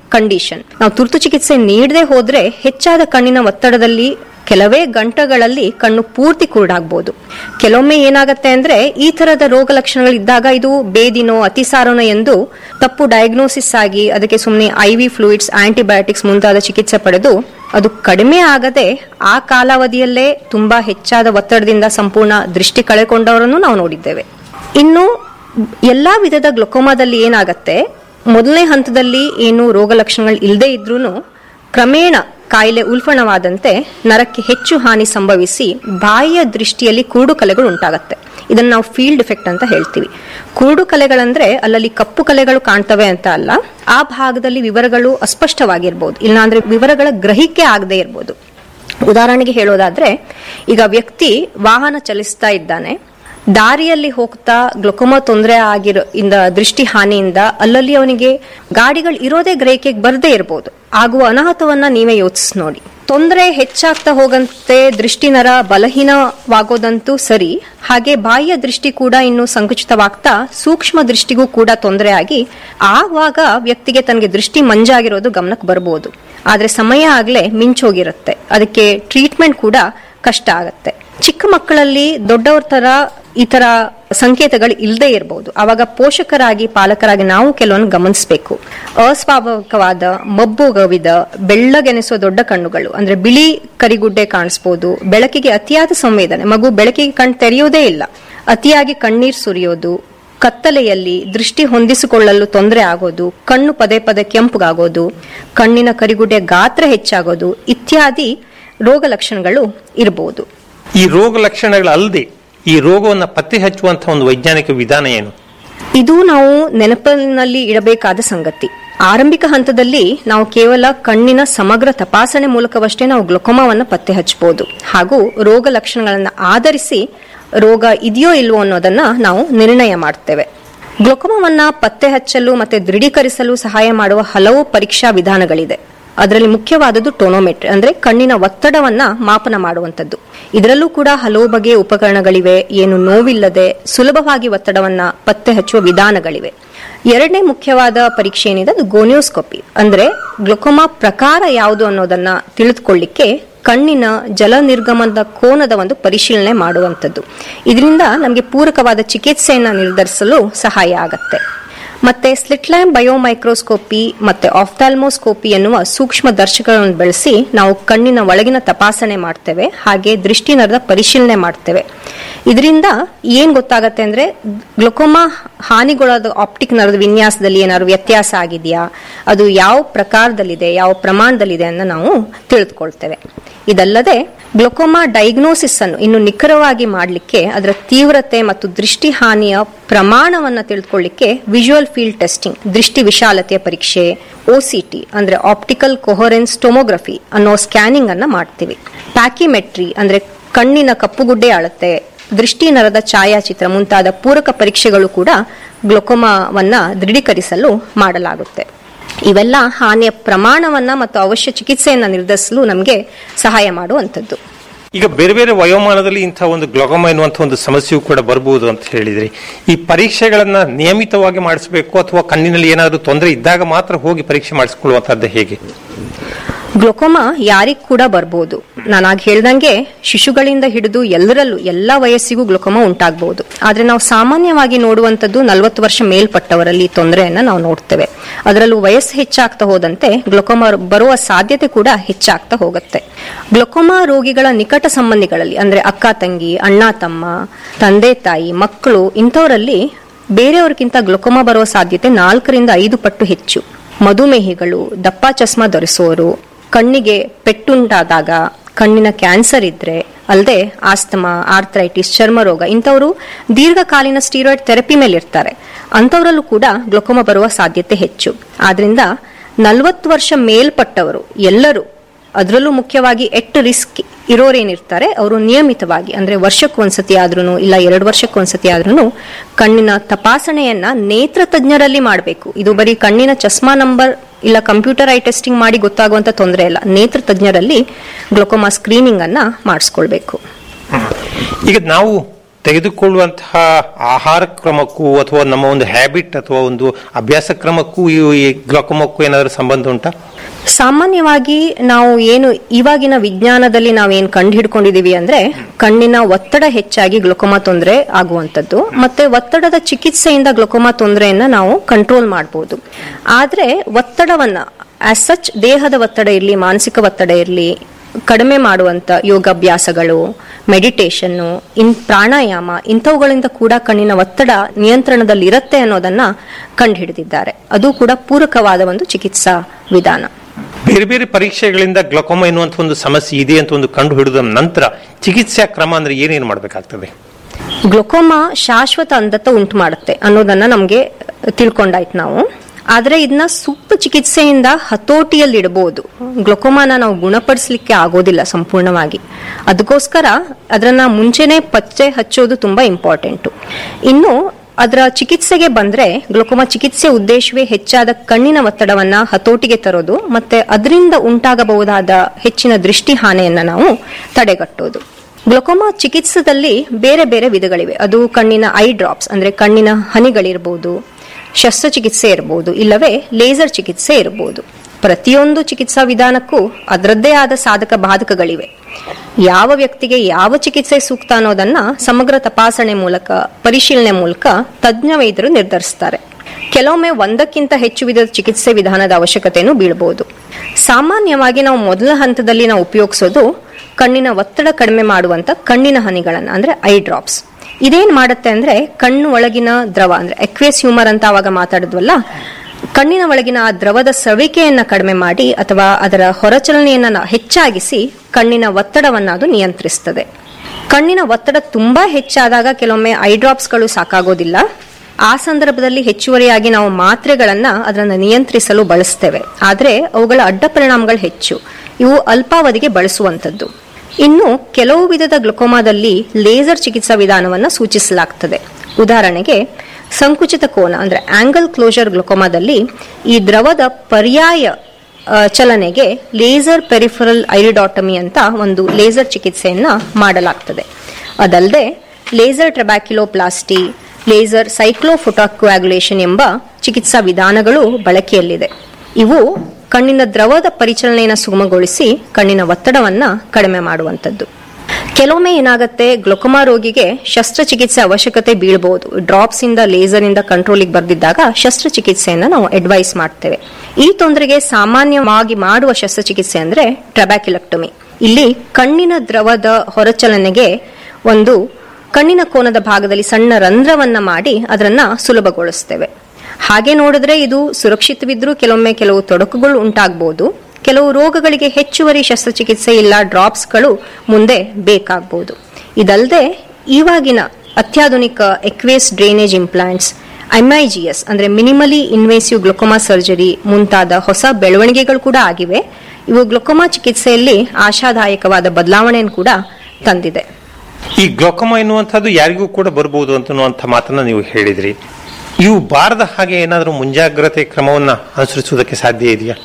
ಕಂಡೀಷನ್ ನಾವು ತುರ್ತು ಚಿಕಿತ್ಸೆ ನೀಡದೆ ಹೋದ್ರೆ ಹೆಚ್ಚಾದ ಕಣ್ಣಿನ ಒತ್ತಡದಲ್ಲಿ ಕೆಲವೇ ಗಂಟೆಗಳಲ್ಲಿ ಕಣ್ಣು ಪೂರ್ತಿ ಕುರುಡಾಗ್ಬೋದು ಕೆಲವೊಮ್ಮೆ ಏನಾಗತ್ತೆ ಅಂದ್ರೆ ಈ ತರದ ರೋಗ ಲಕ್ಷಣಗಳಿದ್ದಾಗ ಇದು ಬೇದಿನೋ ಅತಿಸಾರನೋ ಎಂದು ತಪ್ಪು ಡಯಾಗ್ನೋಸಿಸ್ ಆಗಿ ಅದಕ್ಕೆ ಸುಮ್ಮನೆ ಐ ವಿ ಫ್ಲೂಯಿಡ್ಸ್ ಆಂಟಿಬಯೋಟಿಕ್ಸ್ ಮುಂತಾದ ಚಿಕಿತ್ಸೆ ಪಡೆದು ಅದು ಕಡಿಮೆ ಆಗದೆ ಆ ಕಾಲಾವಧಿಯಲ್ಲೇ ತುಂಬಾ ಹೆಚ್ಚಾದ ಒತ್ತಡದಿಂದ ಸಂಪೂರ್ಣ ದೃಷ್ಟಿ ಕಳೆಕೊಂಡವರನ್ನು ನಾವು ನೋಡಿದ್ದೇವೆ ಇನ್ನು ಎಲ್ಲಾ ವಿಧದ ಗ್ಲೊಕೋಮಾದಲ್ಲಿ ಏನಾಗತ್ತೆ ಮೊದಲನೇ ಹಂತದಲ್ಲಿ ಏನು ರೋಗ ಲಕ್ಷಣಗಳು ಇಲ್ಲದೆ ಇದ್ರೂ ಕ್ರಮೇಣ ಕಾಯಿಲೆ ಉಲ್ಬಣವಾದಂತೆ ನರಕ್ಕೆ ಹೆಚ್ಚು ಹಾನಿ ಸಂಭವಿಸಿ ಬಾಯಿಯ ದೃಷ್ಟಿಯಲ್ಲಿ ಕುರುಡು ಕಲೆಗಳು ಉಂಟಾಗತ್ತೆ ಇದನ್ನ ನಾವು ಫೀಲ್ಡ್ ಎಫೆಕ್ಟ್ ಅಂತ ಹೇಳ್ತೀವಿ ಕುರುಡು ಕಲೆಗಳಂದ್ರೆ ಅಲ್ಲಲ್ಲಿ ಕಪ್ಪು ಕಲೆಗಳು ಕಾಣ್ತವೆ ಅಂತ ಅಲ್ಲ ಆ ಭಾಗದಲ್ಲಿ ವಿವರಗಳು ಅಸ್ಪಷ್ಟವಾಗಿರ್ಬೋದು ಇಲ್ಲಾಂದ್ರೆ ವಿವರಗಳ ಗ್ರಹಿಕೆ ಆಗದೆ ಇರ್ಬೋದು ಉದಾಹರಣೆಗೆ ಹೇಳೋದಾದ್ರೆ ಈಗ ವ್ಯಕ್ತಿ ವಾಹನ ಚಲಿಸ್ತಾ ಇದ್ದಾನೆ ದಾರಿಯಲ್ಲಿ ಹೋಗ್ತಾ ಗ್ಲೊಕೋಮಾ ತೊಂದರೆ ಆಗಿರೋ ಇಂದ ದೃಷ್ಟಿ ಹಾನಿಯಿಂದ ಅಲ್ಲಲ್ಲಿ ಅವನಿಗೆ ಗಾಡಿಗಳು ಇರೋದೇ ಗ್ರಹಿಕೆಗೆ ಬರದೇ ಇರಬಹುದು ಆಗುವ ಅನಾಹುತವನ್ನ ನೀವೇ ಯೋಚಿಸಿ ನೋಡಿ ತೊಂದರೆ ಹೆಚ್ಚಾಗ್ತಾ ಹೋಗಂತೆ ದೃಷ್ಟಿ ನರ ಬಲಹೀನವಾಗೋದಂತೂ ಸರಿ ಹಾಗೆ ಬಾಹ್ಯ ದೃಷ್ಟಿ ಕೂಡ ಇನ್ನು ಸಂಕುಚಿತವಾಗ್ತಾ ಸೂಕ್ಷ್ಮ ದೃಷ್ಟಿಗೂ ಕೂಡ ತೊಂದರೆ ಆಗಿ ಆವಾಗ ವ್ಯಕ್ತಿಗೆ ತನಗೆ ದೃಷ್ಟಿ ಮಂಜಾಗಿರೋದು ಗಮನಕ್ಕೆ ಬರಬಹುದು ಆದ್ರೆ ಸಮಯ ಆಗ್ಲೇ ಮಿಂಚೋಗಿರುತ್ತೆ ಅದಕ್ಕೆ ಟ್ರೀಟ್ಮೆಂಟ್ ಕೂಡ ಕಷ್ಟ ಆಗತ್ತೆ ಚಿಕ್ಕ ಮಕ್ಕಳಲ್ಲಿ ದೊಡ್ಡವ್ರ ತರ ಈ ತರ ಸಂಕೇತಗಳು ಇಲ್ಲದೆ ಇರಬಹುದು ಅವಾಗ ಪೋಷಕರಾಗಿ ಪಾಲಕರಾಗಿ ನಾವು ಕೆಲವೊಂದು ಗಮನಿಸಬೇಕು ಅಸ್ವಾಭಾವಿಕವಾದ ಮಬ್ಬುಗವಿದ ಬೆಳ್ಳಗೆನಿಸುವ ದೊಡ್ಡ ಕಣ್ಣುಗಳು ಅಂದ್ರೆ ಬಿಳಿ ಕರಿಗುಡ್ಡೆ ಕಾಣಿಸ್ಬೋದು ಬೆಳಕಿಗೆ ಅತಿಯಾದ ಸಂವೇದನೆ ಮಗು ಬೆಳಕಿಗೆ ಕಣ್ ತೆರೆಯೋದೇ ಇಲ್ಲ ಅತಿಯಾಗಿ ಕಣ್ಣೀರ್ ಸುರಿಯೋದು ಕತ್ತಲೆಯಲ್ಲಿ ದೃಷ್ಟಿ ಹೊಂದಿಸಿಕೊಳ್ಳಲು ತೊಂದರೆ ಆಗೋದು ಕಣ್ಣು ಪದೇ ಪದೇ ಕೆಂಪುಗಾಗೋದು ಕಣ್ಣಿನ ಕರಿಗುಡ್ಡೆ ಗಾತ್ರ ಹೆಚ್ಚಾಗೋದು ಇತ್ಯಾದಿ ರೋಗ ಲಕ್ಷಣಗಳು ಇರಬಹುದು ಈ ರೋಗ ಲಕ್ಷಣಗಳಲ್ಲದೆ ಈ ರೋಗವನ್ನು ಪತ್ತೆ ಹಚ್ಚುವಂತಹ ಒಂದು ವೈಜ್ಞಾನಿಕ ವಿಧಾನ ಏನು ಇದು ನಾವು ನೆನಪಿನಲ್ಲಿ ಇಡಬೇಕಾದ ಸಂಗತಿ ಆರಂಭಿಕ ಹಂತದಲ್ಲಿ ನಾವು ಕೇವಲ ಕಣ್ಣಿನ ಸಮಗ್ರ ತಪಾಸಣೆ ಮೂಲಕವಷ್ಟೇ ನಾವು ಗ್ಲೊಕೋಮಾವನ್ನು ಪತ್ತೆ ಹಚ್ಚಬಹುದು ಹಾಗೂ ರೋಗ ಲಕ್ಷಣಗಳನ್ನು ಆಧರಿಸಿ ರೋಗ ಇದೆಯೋ ಇಲ್ವೋ ಅನ್ನೋದನ್ನ ನಾವು ನಿರ್ಣಯ ಮಾಡ್ತೇವೆ ಗ್ಲೊಕೋಮಾವನ್ನ ಪತ್ತೆ ಹಚ್ಚಲು ಮತ್ತೆ ದೃಢೀಕರಿಸಲು ಸಹಾಯ ಮಾಡುವ ಹಲವು ಪರೀಕ್ಷಾ ವಿಧಾನಗಳಿದೆ ಅದರಲ್ಲಿ ಮುಖ್ಯವಾದದ್ದು ಟೋನೋಮೆಟ್ರಿ ಅಂದ್ರೆ ಕಣ್ಣಿನ ಒತ್ತಡವನ್ನ ಮಾಪನ ಮಾಡುವಂತದ್ದು ಇದರಲ್ಲೂ ಕೂಡ ಹಲವು ಬಗೆಯ ಉಪಕರಣಗಳಿವೆ ಏನು ನೋವಿಲ್ಲದೆ ಸುಲಭವಾಗಿ ಒತ್ತಡವನ್ನ ಪತ್ತೆ ಹಚ್ಚುವ ವಿಧಾನಗಳಿವೆ ಎರಡನೇ ಮುಖ್ಯವಾದ ಪರೀಕ್ಷೆ ಏನಿದೆ ಅದು ಗೋನಿಯೋಸ್ಕೋಪಿ ಅಂದ್ರೆ ಗ್ಲುಕೋಮಾ ಪ್ರಕಾರ ಯಾವುದು ಅನ್ನೋದನ್ನ ತಿಳಿದುಕೊಳ್ಳಿಕ್ಕೆ ಕಣ್ಣಿನ ಜಲ ನಿರ್ಗಮನದ ಕೋನದ ಒಂದು ಪರಿಶೀಲನೆ ಮಾಡುವಂಥದ್ದು ಇದರಿಂದ ನಮಗೆ ಪೂರಕವಾದ ಚಿಕಿತ್ಸೆಯನ್ನು ನಿರ್ಧರಿಸಲು ಸಹಾಯ ಆಗತ್ತೆ ಮತ್ತೆ ಸ್ಲಿಟ್ಲ್ಯಾಂಪ್ ಬಯೋಮೈಕ್ರೋಸ್ಕೋಪಿ ಮತ್ತೆ ಆಫ್ಥಾಲ್ಮೋಸ್ಕೋಪಿ ಎನ್ನುವ ಸೂಕ್ಷ್ಮ ದರ್ಶಕಗಳನ್ನು ಬಳಸಿ ನಾವು ಕಣ್ಣಿನ ಒಳಗಿನ ತಪಾಸಣೆ ಮಾಡ್ತೇವೆ ಹಾಗೆ ದೃಷ್ಟಿ ನರದ ಪರಿಶೀಲನೆ ಮಾಡ್ತೇವೆ ಇದರಿಂದ ಏನ್ ಗೊತ್ತಾಗತ್ತೆ ಅಂದ್ರೆ ಗ್ಲುಕೋಮಾ ಹಾನಿಗೊಳದ ಆಪ್ಟಿಕ್ ನರದ ವಿನ್ಯಾಸದಲ್ಲಿ ಏನಾದ್ರು ವ್ಯತ್ಯಾಸ ಆಗಿದೆಯಾ ಅದು ಯಾವ ಪ್ರಕಾರದಲ್ಲಿದೆ ಯಾವ ಪ್ರಮಾಣದಲ್ಲಿದೆ ಅಂತ ನಾವು ತಿಳಿದುಕೊಳ್ತೇವೆ ಇದಲ್ಲದೆ ಗ್ಲೊಕೋಮಾ ಡಯಾಗ್ನೋಸಿಸ್ ಅನ್ನು ಇನ್ನು ನಿಖರವಾಗಿ ಮಾಡಲಿಕ್ಕೆ ಅದರ ತೀವ್ರತೆ ಮತ್ತು ದೃಷ್ಟಿ ಹಾನಿಯ ಪ್ರಮಾಣವನ್ನು ತಿಳಿದುಕೊಳ್ಳಿಕ್ಕೆ ವಿಜುವಲ್ ಫೀಲ್ಡ್ ಟೆಸ್ಟಿಂಗ್ ದೃಷ್ಟಿ ವಿಶಾಲತೆಯ ಪರೀಕ್ಷೆ ಒಸಿಟಿ ಅಂದ್ರೆ ಆಪ್ಟಿಕಲ್ ಕೊಹರೆನ್ಸ್ ಟೊಮೊಗ್ರಫಿ ಅನ್ನೋ ಸ್ಕ್ಯಾನಿಂಗ್ ಅನ್ನ ಮಾಡ್ತೀವಿ ಪ್ಯಾಕಿಮೆಟ್ರಿ ಅಂದ್ರೆ ಕಣ್ಣಿನ ಕಪ್ಪುಗುಡ್ಡೆ ಅಳತೆ ದೃಷ್ಟಿ ನರದ ಛಾಯಾಚಿತ್ರ ಮುಂತಾದ ಪೂರಕ ಪರೀಕ್ಷೆಗಳು ಕೂಡ ಗ್ಲೊಕೋಮಾವನ್ನ ದೃಢೀಕರಿಸಲು ಮಾಡಲಾಗುತ್ತೆ ಇವೆಲ್ಲ ಹಾನಿಯ ಪ್ರಮಾಣವನ್ನ ಮತ್ತು ಅವಶ್ಯ ಚಿಕಿತ್ಸೆಯನ್ನ ನಿರ್ಧರಿಸಲು ನಮಗೆ ಸಹಾಯ ಮಾಡುವಂಥದ್ದು ಈಗ ಬೇರೆ ಬೇರೆ ವಯೋಮಾನದಲ್ಲಿ ಇಂತಹ ಒಂದು ಗ್ಲೊಕೋಮಾ ಎನ್ನುವಂತಹ ಒಂದು ಸಮಸ್ಯೆಯು ಕೂಡ ಬರಬಹುದು ಅಂತ ಹೇಳಿದ್ರಿ ಈ ಪರೀಕ್ಷೆಗಳನ್ನ ನಿಯಮಿತವಾಗಿ ಮಾಡಿಸಬೇಕು ಅಥವಾ ಕಣ್ಣಿನಲ್ಲಿ ಏನಾದರೂ ತೊಂದರೆ ಇದ್ದಾಗ ಮಾತ್ರ ಹೋಗಿ ಪರೀಕ್ಷೆ ಮಾಡಿಸಿಕೊಳ್ಳುವಂತಹದ್ದು ಹೇಗೆ ಗ್ಲೊಕೋಮಾ ಯಾರಿಗ್ ಕೂಡ ಬರ್ಬೋದು ನಾನಾಗ ಹೇಳ್ದಂಗೆ ಶಿಶುಗಳಿಂದ ಹಿಡಿದು ಎಲ್ಲರಲ್ಲೂ ಎಲ್ಲ ವಯಸ್ಸಿಗೂ ಗ್ಲೊಕೋಮಾ ಉಂಟಾಗಬಹುದು ಆದ್ರೆ ನಾವು ಸಾಮಾನ್ಯವಾಗಿ ನೋಡುವಂತದ್ದು ನಲವತ್ತು ವರ್ಷ ಮೇಲ್ಪಟ್ಟವರಲ್ಲಿ ಈ ತೊಂದರೆಯನ್ನ ನಾವು ನೋಡ್ತೇವೆ ಅದರಲ್ಲೂ ವಯಸ್ಸು ಹೆಚ್ಚಾಗ್ತಾ ಹೋದಂತೆ ಗ್ಲೊಕೋಮಾ ಬರುವ ಸಾಧ್ಯತೆ ಕೂಡ ಹೆಚ್ಚಾಗ್ತಾ ಹೋಗುತ್ತೆ ಗ್ಲೊಕೋಮಾ ರೋಗಿಗಳ ನಿಕಟ ಸಂಬಂಧಿಗಳಲ್ಲಿ ಅಂದ್ರೆ ಅಕ್ಕ ತಂಗಿ ಅಣ್ಣ ತಮ್ಮ ತಂದೆ ತಾಯಿ ಮಕ್ಕಳು ಇಂಥವರಲ್ಲಿ ಬೇರೆಯವ್ರಿಗಿಂತ ಗ್ಲೊಕೋಮಾ ಬರುವ ಸಾಧ್ಯತೆ ನಾಲ್ಕರಿಂದ ಐದು ಪಟ್ಟು ಹೆಚ್ಚು ಮಧುಮೇಹಿಗಳು ದಪ್ಪ ಚಸ್ಮಾ ಧರಿಸುವವರು ಕಣ್ಣಿಗೆ ಪೆಟ್ಟುಂಟಾದಾಗ ಕಣ್ಣಿನ ಕ್ಯಾನ್ಸರ್ ಇದ್ರೆ ಅಲ್ಲದೆ ಆಸ್ತಮಾ ಆರ್ಥ್ರೈಟಿಸ್ ಚರ್ಮ ರೋಗ ಇಂಥವರು ದೀರ್ಘಕಾಲೀನ ಸ್ಟೀರಾಯ್ಡ್ ಥೆರಪಿ ಮೇಲೆ ಇರ್ತಾರೆ ಅಂಥವರಲ್ಲೂ ಕೂಡ ಗ್ಲೊಕೋಮಾ ಬರುವ ಸಾಧ್ಯತೆ ಹೆಚ್ಚು ಆದ್ರಿಂದ ನಲವತ್ತು ವರ್ಷ ಮೇಲ್ಪಟ್ಟವರು ಎಲ್ಲರೂ ಅದರಲ್ಲೂ ಮುಖ್ಯವಾಗಿ ಎಟ್ ರಿಸ್ಕ್ ಇರೋರೇನಿರ್ತಾರೆ ಅವರು ನಿಯಮಿತವಾಗಿ ಅಂದ್ರೆ ವರ್ಷಕ್ಕೊಂದ್ಸತಿ ಆದ್ರೂ ಇಲ್ಲ ಎರಡು ವರ್ಷಕ್ಕೊಂದ್ಸತಿ ಆದ್ರೂ ಕಣ್ಣಿನ ತಪಾಸಣೆಯನ್ನ ನೇತ್ರ ತಜ್ಞರಲ್ಲಿ ಮಾಡಬೇಕು ಇದು ಬರೀ ಕಣ್ಣಿನ ಚಸ್ಮಾ ನಂಬರ್ ಇಲ್ಲ ಕಂಪ್ಯೂಟರ್ ಐ ಟೆಸ್ಟಿಂಗ್ ಮಾಡಿ ಗೊತ್ತಾಗುವಂತ ತೊಂದರೆ ಇಲ್ಲ ನೇತ್ರ ತಜ್ಞರಲ್ಲಿ ಗ್ಲೊಕೋಮಾ ಸ್ಕ್ರೀನಿಂಗ್ ಅನ್ನ ಮಾಡಿಸ್ಕೊಳ್ಬೇಕು ಈಗ ನಾವು ತೆಗೆದುಕೊಳ್ಳುವಂತಹ ಆಹಾರ ಕ್ರಮಕ್ಕೂ ಅಥವಾ ನಮ್ಮ ಒಂದು ಹ್ಯಾಬಿಟ್ ಅಥವಾ ಒಂದು ಅಭ್ಯಾಸ ಕ್ರಮಕ್ಕೂ ಈ ಈ ಗ್ಲಾಕೋಮಕ್ಕೂ ಏನಾದರೂ ಸಂಬಂಧ ಉಂಟಾ ಸಾಮಾನ್ಯವಾಗಿ ನಾವು ಏನು ಇವಾಗಿನ ವಿಜ್ಞಾನದಲ್ಲಿ ನಾವೇನ್ ಕಂಡು ಹಿಡ್ಕೊಂಡಿದೀವಿ ಅಂದ್ರೆ ಕಣ್ಣಿನ ಒತ್ತಡ ಹೆಚ್ಚಾಗಿ ಗ್ಲುಕೋಮಾ ತೊಂದರೆ ಆಗುವಂತದ್ದು ಮತ್ತೆ ಒತ್ತಡದ ಚಿಕಿತ್ಸೆಯಿಂದ ಗ್ಲುಕೋಮಾ ತೊಂದರೆಯನ್ನ ನಾವು ಕಂಟ್ರೋಲ್ ಮಾಡಬಹುದು ಆದ್ರೆ ಒತ್ತಡವನ್ನ ಆಸ್ ಸಚ್ ದೇಹದ ಒತ್ತಡ ಇರಲಿ ಮಾನಸಿಕ ಒತ್ತಡ ಇರಲಿ ಕಡಿಮೆ ಮಾಡುವಂತ ಯೋಗಾಭ್ಯಾಸಗಳು ಮೆಡಿಟೇಷನ್ನು ಇನ್ ಪ್ರಾಣಾಯಾಮ ಇಂಥವುಗಳಿಂದ ಕೂಡ ಕಣ್ಣಿನ ಒತ್ತಡ ನಿಯಂತ್ರಣದಲ್ಲಿ ಇರುತ್ತೆ ಅನ್ನೋದನ್ನ ಕಂಡುಹಿಡಿದಿದ್ದಾರೆ ಅದು ಕೂಡ ಪೂರಕವಾದ ಒಂದು ಚಿಕಿತ್ಸಾ ವಿಧಾನ ಬೇರೆ ಬೇರೆ ಪರೀಕ್ಷೆಗಳಿಂದ ಗ್ಲಕೋಮಾ ಎನ್ನುವಂಥ ಒಂದು ಸಮಸ್ಯೆ ಇದೆ ಅಂತ ಒಂದು ಕಂಡು ಹಿಡಿದ ನಂತರ ಚಿಕಿತ್ಸಾ ಕ್ರಮ ಅಂದ್ರೆ ಏನೇನು ಮಾಡಬೇಕಾಗ್ತದೆ ಗ್ಲುಕೋಮಾ ಶಾಶ್ವತ ಅಂಧತ್ವ ಉಂಟು ಮಾಡುತ್ತೆ ಅನ್ನೋದನ್ನ ನಮಗೆ ತಿಳ್ಕೊಂಡಾಯ್ತು ನಾವು ಆದ್ರೆ ಇದನ್ನ ಸೂಕ್ತ ಚಿಕಿತ್ಸೆಯಿಂದ ಹತೋಟಿಯಲ್ಲಿ ಇಡಬಹುದು ಗ್ಲುಕೋಮಾನ ನಾವು ಗುಣಪಡಿಸಲಿಕ್ಕೆ ಆಗೋದಿಲ್ಲ ಸಂಪೂರ್ಣವಾಗಿ ಅದಕ್ಕೋಸ್ಕರ ಅದನ್ನ ಮುಂಚೆನೆ ಪಚ್ಚೆ ಹಚ್ಚೋದು ತುಂಬಾ ಇಂಪಾರ್ಟೆಂಟು ಇನ್ನು ಅದರ ಚಿಕಿತ್ಸೆಗೆ ಬಂದ್ರೆ ಗ್ಲುಕೋಮಾ ಚಿಕಿತ್ಸೆ ಉದ್ದೇಶವೇ ಹೆಚ್ಚಾದ ಕಣ್ಣಿನ ಒತ್ತಡವನ್ನ ಹತೋಟಿಗೆ ತರೋದು ಮತ್ತೆ ಅದರಿಂದ ಉಂಟಾಗಬಹುದಾದ ಹೆಚ್ಚಿನ ದೃಷ್ಟಿ ಹಾನಿಯನ್ನ ನಾವು ತಡೆಗಟ್ಟೋದು ಗ್ಲುಕೋಮಾ ಚಿಕಿತ್ಸದಲ್ಲಿ ಬೇರೆ ಬೇರೆ ವಿಧಗಳಿವೆ ಅದು ಕಣ್ಣಿನ ಐ ಡ್ರಾಪ್ಸ್ ಅಂದ್ರೆ ಕಣ್ಣಿನ ಹನಿಗಳಿರ್ಬೋದು ಶಸ್ತ್ರಚಿಕಿತ್ಸೆ ಇರಬಹುದು ಇಲ್ಲವೇ ಲೇಸರ್ ಚಿಕಿತ್ಸೆ ಇರಬಹುದು ಪ್ರತಿಯೊಂದು ಚಿಕಿತ್ಸಾ ವಿಧಾನಕ್ಕೂ ಅದರದ್ದೇ ಆದ ಸಾಧಕ ಬಾಧಕಗಳಿವೆ ಯಾವ ವ್ಯಕ್ತಿಗೆ ಯಾವ ಚಿಕಿತ್ಸೆ ಸೂಕ್ತ ಅನ್ನೋದನ್ನ ಸಮಗ್ರ ತಪಾಸಣೆ ಮೂಲಕ ಪರಿಶೀಲನೆ ಮೂಲಕ ತಜ್ಞ ವೈದ್ಯರು ನಿರ್ಧರಿಸ್ತಾರೆ ಕೆಲವೊಮ್ಮೆ ಒಂದಕ್ಕಿಂತ ಹೆಚ್ಚು ವಿಧದ ಚಿಕಿತ್ಸೆ ವಿಧಾನದ ಅವಶ್ಯಕತೆಯನ್ನು ಬೀಳಬಹುದು ಸಾಮಾನ್ಯವಾಗಿ ನಾವು ಮೊದಲ ಹಂತದಲ್ಲಿ ನಾವು ಉಪಯೋಗಿಸೋದು ಕಣ್ಣಿನ ಒತ್ತಡ ಕಡಿಮೆ ಮಾಡುವಂತ ಕಣ್ಣಿನ ಹನಿಗಳನ್ನ ಅಂದ್ರೆ ಐ ಡ್ರಾಪ್ಸ್ ಇದೇನ್ ಮಾಡುತ್ತೆ ಅಂದ್ರೆ ಕಣ್ಣು ಒಳಗಿನ ದ್ರವ ಅಂದ್ರೆ ಎಕ್ವೇಸ್ ಹ್ಯೂಮರ್ ಅಂತ ಅವಾಗ ಮಾತಾಡಿದ್ವಲ್ಲ ಕಣ್ಣಿನ ಒಳಗಿನ ಆ ದ್ರವದ ಸವಿಕೆಯನ್ನ ಕಡಿಮೆ ಮಾಡಿ ಅಥವಾ ಅದರ ಹೊರಚಲನೆಯನ್ನ ನ- ಹೆಚ್ಚಾಗಿಸಿ ಕಣ್ಣಿನ ಒತ್ತಡವನ್ನ ಅದು ನಿಯಂತ್ರಿಸ್ತದೆ ಕಣ್ಣಿನ ಒತ್ತಡ ತುಂಬಾ ಹೆಚ್ಚಾದಾಗ ಕೆಲವೊಮ್ಮೆ ಐ ಡ್ರಾಪ್ಸ್ಗಳು ಸಾಕಾಗೋದಿಲ್ಲ ಆ ಸಂದರ್ಭದಲ್ಲಿ ಹೆಚ್ಚುವರಿಯಾಗಿ ನಾವು ಮಾತ್ರೆಗಳನ್ನ ಅದನ್ನ ನಿಯಂತ್ರಿಸಲು ಬಳಸ್ತೇವೆ ಆದ್ರೆ ಅವುಗಳ ಅಡ್ಡ ಪರಿಣಾಮಗಳು ಹೆಚ್ಚು ಇವು ಅಲ್ಪಾವಧಿಗೆ ಬಳಸುವಂತದ್ದು ಇನ್ನು ಕೆಲವು ವಿಧದ ಗ್ಲುಕೋಮಾದಲ್ಲಿ ಲೇಸರ್ ಚಿಕಿತ್ಸಾ ವಿಧಾನವನ್ನು ಸೂಚಿಸಲಾಗ್ತದೆ ಉದಾಹರಣೆಗೆ ಸಂಕುಚಿತ ಕೋನ ಅಂದ್ರೆ ಆಂಗಲ್ ಕ್ಲೋಜರ್ ಗ್ಲುಕೋಮಾದಲ್ಲಿ ಈ ದ್ರವದ ಪರ್ಯಾಯ ಆ, ಚಲನೆಗೆ ಲೇಸರ್ ಪೆರಿಫರಲ್ ಐರಿಡಾಟಮಿ ಅಂತ ಒಂದು ಲೇಸರ್ ಚಿಕಿತ್ಸೆಯನ್ನ ಮಾಡಲಾಗ್ತದೆ ಅದಲ್ಲದೆ ಲೇಸರ್ ಟ್ರಬ್ಯಾಕ್ಯುಲೋಪ್ಲಾಸ್ಟಿ ಲೇಸರ್ ಸೈಕ್ಲೋಫೊಟಾಕ್ವಾಗ್ಯುಲೇಷನ್ ಎಂಬ ಚಿಕಿತ್ಸಾ ವಿಧಾನಗಳು ಬಳಕೆಯಲ್ಲಿದೆ ಇವು ಕಣ್ಣಿನ ದ್ರವದ ಪರಿಚಲನೆಯನ್ನು ಸುಗಮಗೊಳಿಸಿ ಕಣ್ಣಿನ ಒತ್ತಡವನ್ನ ಕಡಿಮೆ ಮಾಡುವಂಥದ್ದು ಕೆಲವೊಮ್ಮೆ ಏನಾಗುತ್ತೆ ಗ್ಲುಕೋಮಾ ರೋಗಿಗೆ ಶಸ್ತ್ರಚಿಕಿತ್ಸೆ ಅವಶ್ಯಕತೆ ಬೀಳಬಹುದು ಡ್ರಾಪ್ಸ್ ಇಂದ ಲೇಸರ್ ಇಂದ ಕಂಟ್ರೋಲಿಗೆ ಬರ್ದಿದ್ದಾಗ ಶಸ್ತ್ರಚಿಕಿತ್ಸೆಯನ್ನ ನಾವು ಅಡ್ವೈಸ್ ಮಾಡ್ತೇವೆ ಈ ತೊಂದರೆಗೆ ಸಾಮಾನ್ಯವಾಗಿ ಮಾಡುವ ಶಸ್ತ್ರಚಿಕಿತ್ಸೆ ಅಂದ್ರೆ ಟ್ರಬ್ಯಾಕ್ಯುಲಕ್ಟಮಿ ಇಲ್ಲಿ ಕಣ್ಣಿನ ದ್ರವದ ಹೊರಚಲನೆಗೆ ಒಂದು ಕಣ್ಣಿನ ಕೋನದ ಭಾಗದಲ್ಲಿ ಸಣ್ಣ ರಂಧ್ರವನ್ನ ಮಾಡಿ ಅದನ್ನ ಸುಲಭಗೊಳಿಸ್ತೇವೆ ಹಾಗೆ ನೋಡಿದ್ರೆ ಇದು ಸುರಕ್ಷಿತವಿದ್ರೂ ಕೆಲವೊಮ್ಮೆ ಕೆಲವು ತೊಡಕುಗಳು ಉಂಟಾಗಬಹುದು ಕೆಲವು ರೋಗಗಳಿಗೆ ಹೆಚ್ಚುವರಿ ಶಸ್ತ್ರಚಿಕಿತ್ಸೆ ಇಲ್ಲ ಡ್ರಾಪ್ಸ್ಗಳು ಮುಂದೆ ಬೇಕಾಗಬಹುದು ಇದಲ್ಲದೆ ಇವಾಗಿನ ಅತ್ಯಾಧುನಿಕ ಎಕ್ವೇಸ್ ಡ್ರೈನೇಜ್ ಇಂಪ್ಲಾಂಟ್ಸ್ ಎಂಐಜಿಎಸ್ ಅಂದ್ರೆ ಮಿನಿಮಲಿ ಇನ್ವೇಸಿವ್ ಗ್ಲುಕೋಮಾ ಸರ್ಜರಿ ಮುಂತಾದ ಹೊಸ ಬೆಳವಣಿಗೆಗಳು ಕೂಡ ಆಗಿವೆ ಇವು ಗ್ಲುಕೋಮಾ ಚಿಕಿತ್ಸೆಯಲ್ಲಿ ಆಶಾದಾಯಕವಾದ ಬದಲಾವಣೆಯನ್ನು ಕೂಡ ತಂದಿದೆ ಈ ಗ್ಲೋಕೋಮಾ ಎನ್ನುವಂಥದ್ದು ಯಾರಿಗೂ ಕೂಡ ಬರ್ಬೋದು ಅಂತನ್ನುವಂಥ ಮಾತನ್ನ ನೀವು ಹೇಳಿದ್ರಿ ಇವು ಬಾರದ ಹಾಗೆ ಏನಾದರೂ ಮುಂಜಾಗ್ರತೆ ಕ್ರಮವನ್ನ ಅನುಸರಿಸುವುದಕ್ಕೆ ಸಾಧ್ಯ ಇದೆಯಾ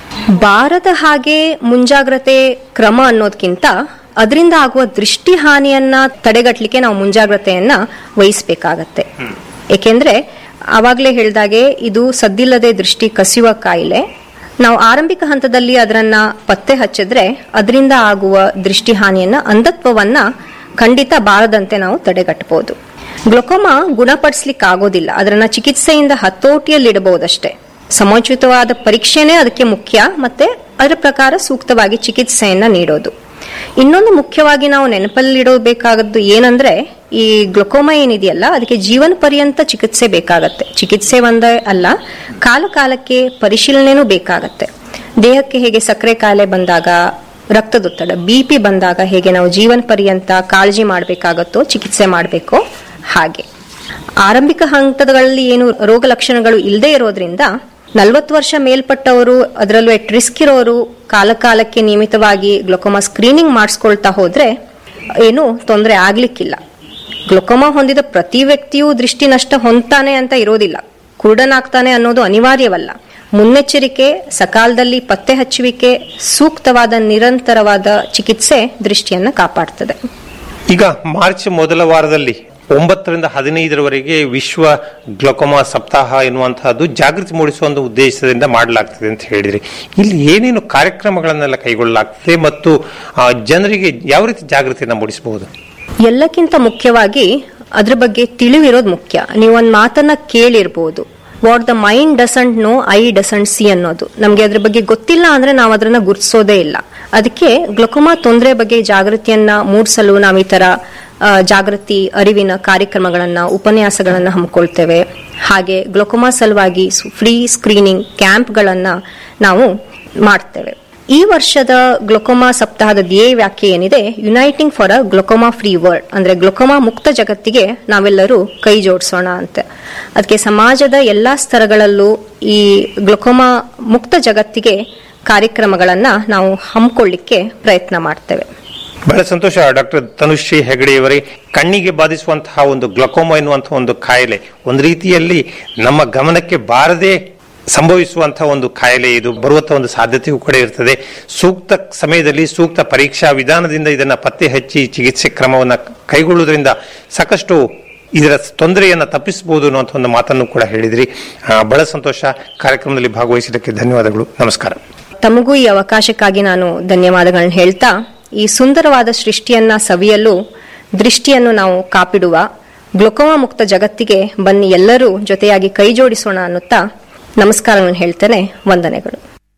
ಬಾರದ ಹಾಗೆ ಮುಂಜಾಗ್ರತೆ ಕ್ರಮ ಅನ್ನೋದಕ್ಕಿಂತ ಅದರಿಂದ ಆಗುವ ದೃಷ್ಟಿ ಹಾನಿಯನ್ನ ತಡೆಗಟ್ಟಲಿಕ್ಕೆ ನಾವು ಮುಂಜಾಗ್ರತೆಯನ್ನ ವಹಿಸಬೇಕಾಗತ್ತೆ ಏಕೆಂದ್ರೆ ಆವಾಗಲೇ ಹೇಳ್ದಾಗೆ ಇದು ಸದ್ದಿಲ್ಲದೆ ದೃಷ್ಟಿ ಕಸಿಯುವ ಕಾಯಿಲೆ ನಾವು ಆರಂಭಿಕ ಹಂತದಲ್ಲಿ ಅದರನ್ನ ಪತ್ತೆ ಹಚ್ಚಿದ್ರೆ ಅದರಿಂದ ಆಗುವ ದೃಷ್ಟಿ ಹಾನಿಯನ್ನ ಅಂಧತ್ವವನ್ನ ಖಂಡಿತ ಬಾರದಂತೆ ನಾವು ತಡೆಗಟ್ಟಬಹುದು ಗ್ಲುಕೋಮಾ ಗುಣಪಡಿಸ್ಲಿಕ್ಕೆ ಆಗೋದಿಲ್ಲ ಅದನ್ನ ಚಿಕಿತ್ಸೆಯಿಂದ ಹತೋಟಿಯಲ್ಲಿಡಬಹುದಷ್ಟೇ ಸಮಯೋಚಿತವಾದ ಪರೀಕ್ಷೆನೇ ಅದಕ್ಕೆ ಮುಖ್ಯ ಮತ್ತೆ ಅದರ ಪ್ರಕಾರ ಸೂಕ್ತವಾಗಿ ಚಿಕಿತ್ಸೆಯನ್ನ ನೀಡೋದು ಇನ್ನೊಂದು ಮುಖ್ಯವಾಗಿ ನಾವು ನೆನಪಲ್ಲಿಡಬೇಕಾಗದ್ದು ಏನಂದ್ರೆ ಈ ಗ್ಲುಕೋಮಾ ಏನಿದೆಯಲ್ಲ ಅದಕ್ಕೆ ಜೀವನ ಪರ್ಯಂತ ಚಿಕಿತ್ಸೆ ಬೇಕಾಗತ್ತೆ ಚಿಕಿತ್ಸೆ ಒಂದೇ ಅಲ್ಲ ಕಾಲ ಕಾಲಕ್ಕೆ ಪರಿಶೀಲನೆನೂ ಬೇಕಾಗತ್ತೆ ದೇಹಕ್ಕೆ ಹೇಗೆ ಸಕ್ಕರೆ ಕಾಯಿಲೆ ಬಂದಾಗ ರಕ್ತದೊತ್ತಡ ಬಿ ಪಿ ಬಂದಾಗ ಹೇಗೆ ನಾವು ಜೀವನ ಪರ್ಯಂತ ಕಾಳಜಿ ಮಾಡಬೇಕಾಗತ್ತೋ ಚಿಕಿತ್ಸೆ ಮಾಡಬೇಕೋ ಹಾಗೆ ಆರಂಭಿಕ ಹಂತಗಳಲ್ಲಿ ಏನು ರೋಗ ಲಕ್ಷಣಗಳು ಇಲ್ಲದೆ ಇರೋದ್ರಿಂದ ನಲವತ್ತು ವರ್ಷ ಮೇಲ್ಪಟ್ಟವರು ಅದರಲ್ಲೂ ಎಟ್ ರಿಸ್ಕ್ ಇರೋರು ಕಾಲ ಕಾಲಕ್ಕೆ ನಿಯಮಿತವಾಗಿ ಗ್ಲುಕೋಮಾ ಸ್ಕ್ರೀನಿಂಗ್ ಮಾಡಿಸ್ಕೊಳ್ತಾ ಹೋದ್ರೆ ಏನು ತೊಂದರೆ ಆಗ್ಲಿಕ್ಕಿಲ್ಲ ಗ್ಲುಕೋಮಾ ಹೊಂದಿದ ಪ್ರತಿ ವ್ಯಕ್ತಿಯೂ ದೃಷ್ಟಿ ನಷ್ಟ ಹೊಂದ್ತಾನೆ ಅಂತ ಇರೋದಿಲ್ಲ ಕುರುಡನಾಗ್ತಾನೆ ಅನ್ನೋದು ಅನಿವಾರ್ಯವಲ್ಲ ಮುನ್ನೆಚ್ಚರಿಕೆ ಸಕಾಲದಲ್ಲಿ ಪತ್ತೆ ಹಚ್ಚುವಿಕೆ ಸೂಕ್ತವಾದ ನಿರಂತರವಾದ ಚಿಕಿತ್ಸೆ ದೃಷ್ಟಿಯನ್ನ ಕಾಪಾಡ್ತದೆ ಈಗ ಮಾರ್ಚ್ ಮೊದಲ ವಾರದಲ್ಲಿ ಒಂಬತ್ತರಿಂದ ಹದಿನೈದರವರೆಗೆ ವಿಶ್ವ ಗ್ಲೋಕೋಮಾ ಸಪ್ತಾಹ ಎನ್ನುವಂತಹದ್ದು ಜಾಗೃತಿ ಮೂಡಿಸುವ ಒಂದು ಉದ್ದೇಶದಿಂದ ಮಾಡಲಾಗ್ತದೆ ಅಂತ ಹೇಳಿದ್ರಿ ಇಲ್ಲಿ ಏನೇನು ಕಾರ್ಯಕ್ರಮಗಳನ್ನೆಲ್ಲ ಕೈಗೊಳ್ಳಲಾಗ್ತದೆ ಮತ್ತು ಆ, ಜನರಿಗೆ ಯಾವ ರೀತಿ ಜಾಗೃತಿಯನ್ನು ಮೂಡಿಸಬಹುದು ಎಲ್ಲಕ್ಕಿಂತ ಮುಖ್ಯವಾಗಿ ಅದ್ರ ಬಗ್ಗೆ ತಿಳಿವಿರೋದು ಮುಖ್ಯ ನೀವು ಒಂದು ಮಾತನ್ನ ಕೇಳಿರ್ಬೋದು what the mind doesn't know I doesn't see ಅನ್ನೋದು ನಮಗೆ ಅದ್ರ ಬಗ್ಗೆ ಗೊತ್ತಿಲ್ಲ ಅಂದ್ರೆ ನಾವು ಅದನ್ನ ಗುರುತಿಸೋದೇ ಇಲ್ಲ ಅದಕ್ಕೆ ಗ್ಲೊಕೋಮಾ ತೊಂದರೆ ಬಗ್ಗೆ ಜಾಗೃತಿಯನ್ನ ಮೂಡಿಸಲು ನಾವು ಈ ತರ ಆ, ಜಾಗೃತಿ ಅರಿವಿನ ಕಾರ್ಯಕ್ರಮಗಳನ್ನ ಉಪನ್ಯಾಸಗಳನ್ನ ಹಮ್ಮಿಕೊಳ್ತೇವೆ ಹಾಗೆ ಗ್ಲೊಕೋಮಾ ಸಲುವಾಗಿ ಫ್ರೀ ಸ್ಕ್ರೀನಿಂಗ್ ಕ್ಯಾಂಪ್ಗಳನ್ನ ನಾವು ಮಾಡ್ತೇವೆ ಈ ವರ್ಷದ ಗ್ಲೊಕೋಮಾ ಸಪ್ತಾಹದ ಧ್ಯೇಯ ವ್ಯಾಖ್ಯೆ ಏನಿದೆ uniting for a glaucoma free world ಅಂದ್ರೆ ಗ್ಲೊಕೋಮಾ ಮುಕ್ತ ಜಗತ್ತಿಗೆ ನಾವೆಲ್ಲರೂ ಕೈ ಜೋಡಿಸೋಣ ಅಂತ ಅದಕ್ಕೆ ಸಮಾಜದ ಎಲ್ಲಾ ಸ್ತರಗಳಲ್ಲೂ ಈ ಗ್ಲೊಕೋಮಾ ಮುಕ್ತ ಜಗತ್ತಿಗೆ ಕಾರ್ಯಕ್ರಮಗಳನ್ನ ನಾವು ಹಮ್ಮಿಕೊಳ್ಳಿಕ್ಕೆ ಪ್ರಯತ್ನ ಮಾಡ್ತೇವೆ ಬಹಳ ಸಂತೋಷ ಡಾಕ್ಟರ್ ತನುಶ್ರೀ ಹೆಗಡೆಯವರೇ ಕಣ್ಣಿಗೆ ಬಾಧಿಸುವಂತಹ ಒಂದು ಗ್ಲಕೋಮಾ ಎನ್ನುವಂತಹ ಒಂದು ಕಾಯಿಲೆ ಒಂದು ರೀತಿಯಲ್ಲಿ ನಮ್ಮ ಗಮನಕ್ಕೆ ಬಾರದೆ ಸಂಭವಿಸುವಂತಹ ಒಂದು ಕಾಯಿಲೆ ಇದು ಬರುವಂತಹ ಒಂದು ಸಾಧ್ಯತೆಯೂ ಕೂಡ ಇರ್ತದೆ ಸೂಕ್ತ ಸಮಯದಲ್ಲಿ ಸೂಕ್ತ ಪರೀಕ್ಷಾ ವಿಧಾನದಿಂದ ಇದನ್ನ ಪತ್ತೆ ಹಚ್ಚಿ ಚಿಕಿತ್ಸೆ ಕ್ರಮವನ್ನು ಕೈಗೊಳ್ಳುವುದರಿಂದ ಸಾಕಷ್ಟು ಇದರ ತೊಂದರೆಯನ್ನು ತಪ್ಪಿಸಬಹುದು ಅನ್ನುವಂಥ ಒಂದು ಮಾತನ್ನು ಕೂಡ ಹೇಳಿದ್ರಿ ಆ, ಬಹಳ ಸಂತೋಷ ಕಾರ್ಯಕ್ರಮದಲ್ಲಿ ಭಾಗವಹಿಸಿದ್ದಕ್ಕೆ ಧನ್ಯವಾದಗಳು ನಮಸ್ಕಾರ ತಮಗೂ ಈ ಅವಕಾಶಕ್ಕಾಗಿ ನಾನು ಧನ್ಯವಾದಗಳನ್ನ ಹೇಳ್ತಾ ಈ ಸುಂದರವಾದ ಸೃಷ್ಟಿಯನ್ನ ಸವಿಯಲು ದೃಷ್ಟಿಯನ್ನು ನಾವು ಕಾಪಿಡುವ ಗ್ಲೊಕೋಮಾ ಮುಕ್ತ ಜಗತ್ತಿಗೆ ಬನ್ನಿ ಎಲ್ಲರೂ ಜೊತೆಯಾಗಿ ಕೈ ಜೋಡಿಸೋಣ ಅನ್ನುತ್ತಾ ನಮಸ್ಕಾರಗಳನ್ನು ಹೇಳ್ತೇನೆ ವಂದನೆಗಳು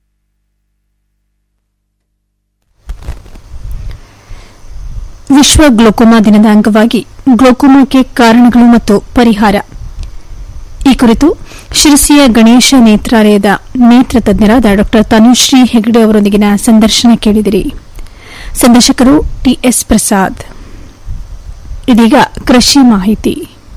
ವಿಶ್ವ ಗ್ಲೋಕೋಮಾ ದಿನದ ಅಂಗವಾಗಿ ಗ್ಲೋಕೋಮಾಕ್ಕೆ ಕಾರಣಗಳು ಮತ್ತು ಪರಿಹಾರ ಈ ಕುರಿತು ಶಿರಸಿಯ ಗಣೇಶ ನೇತ್ರಾಲಯದ ನೇತ್ರ ತಜ್ಞರಾದ ಡಾ ತನುಶ್ರೀ ಹೆಗಡೆ ಅವರೊಂದಿಗಿನ ಸಂದರ್ಶನ ಕೇಳಿದಿರಿ ಸಂದರ್ಶಕರು ಟಿಎಸ್ ಪ್ರಸಾದ್ ಇದೀಗ ಕೃಷಿ ಮಾಹಿತಿ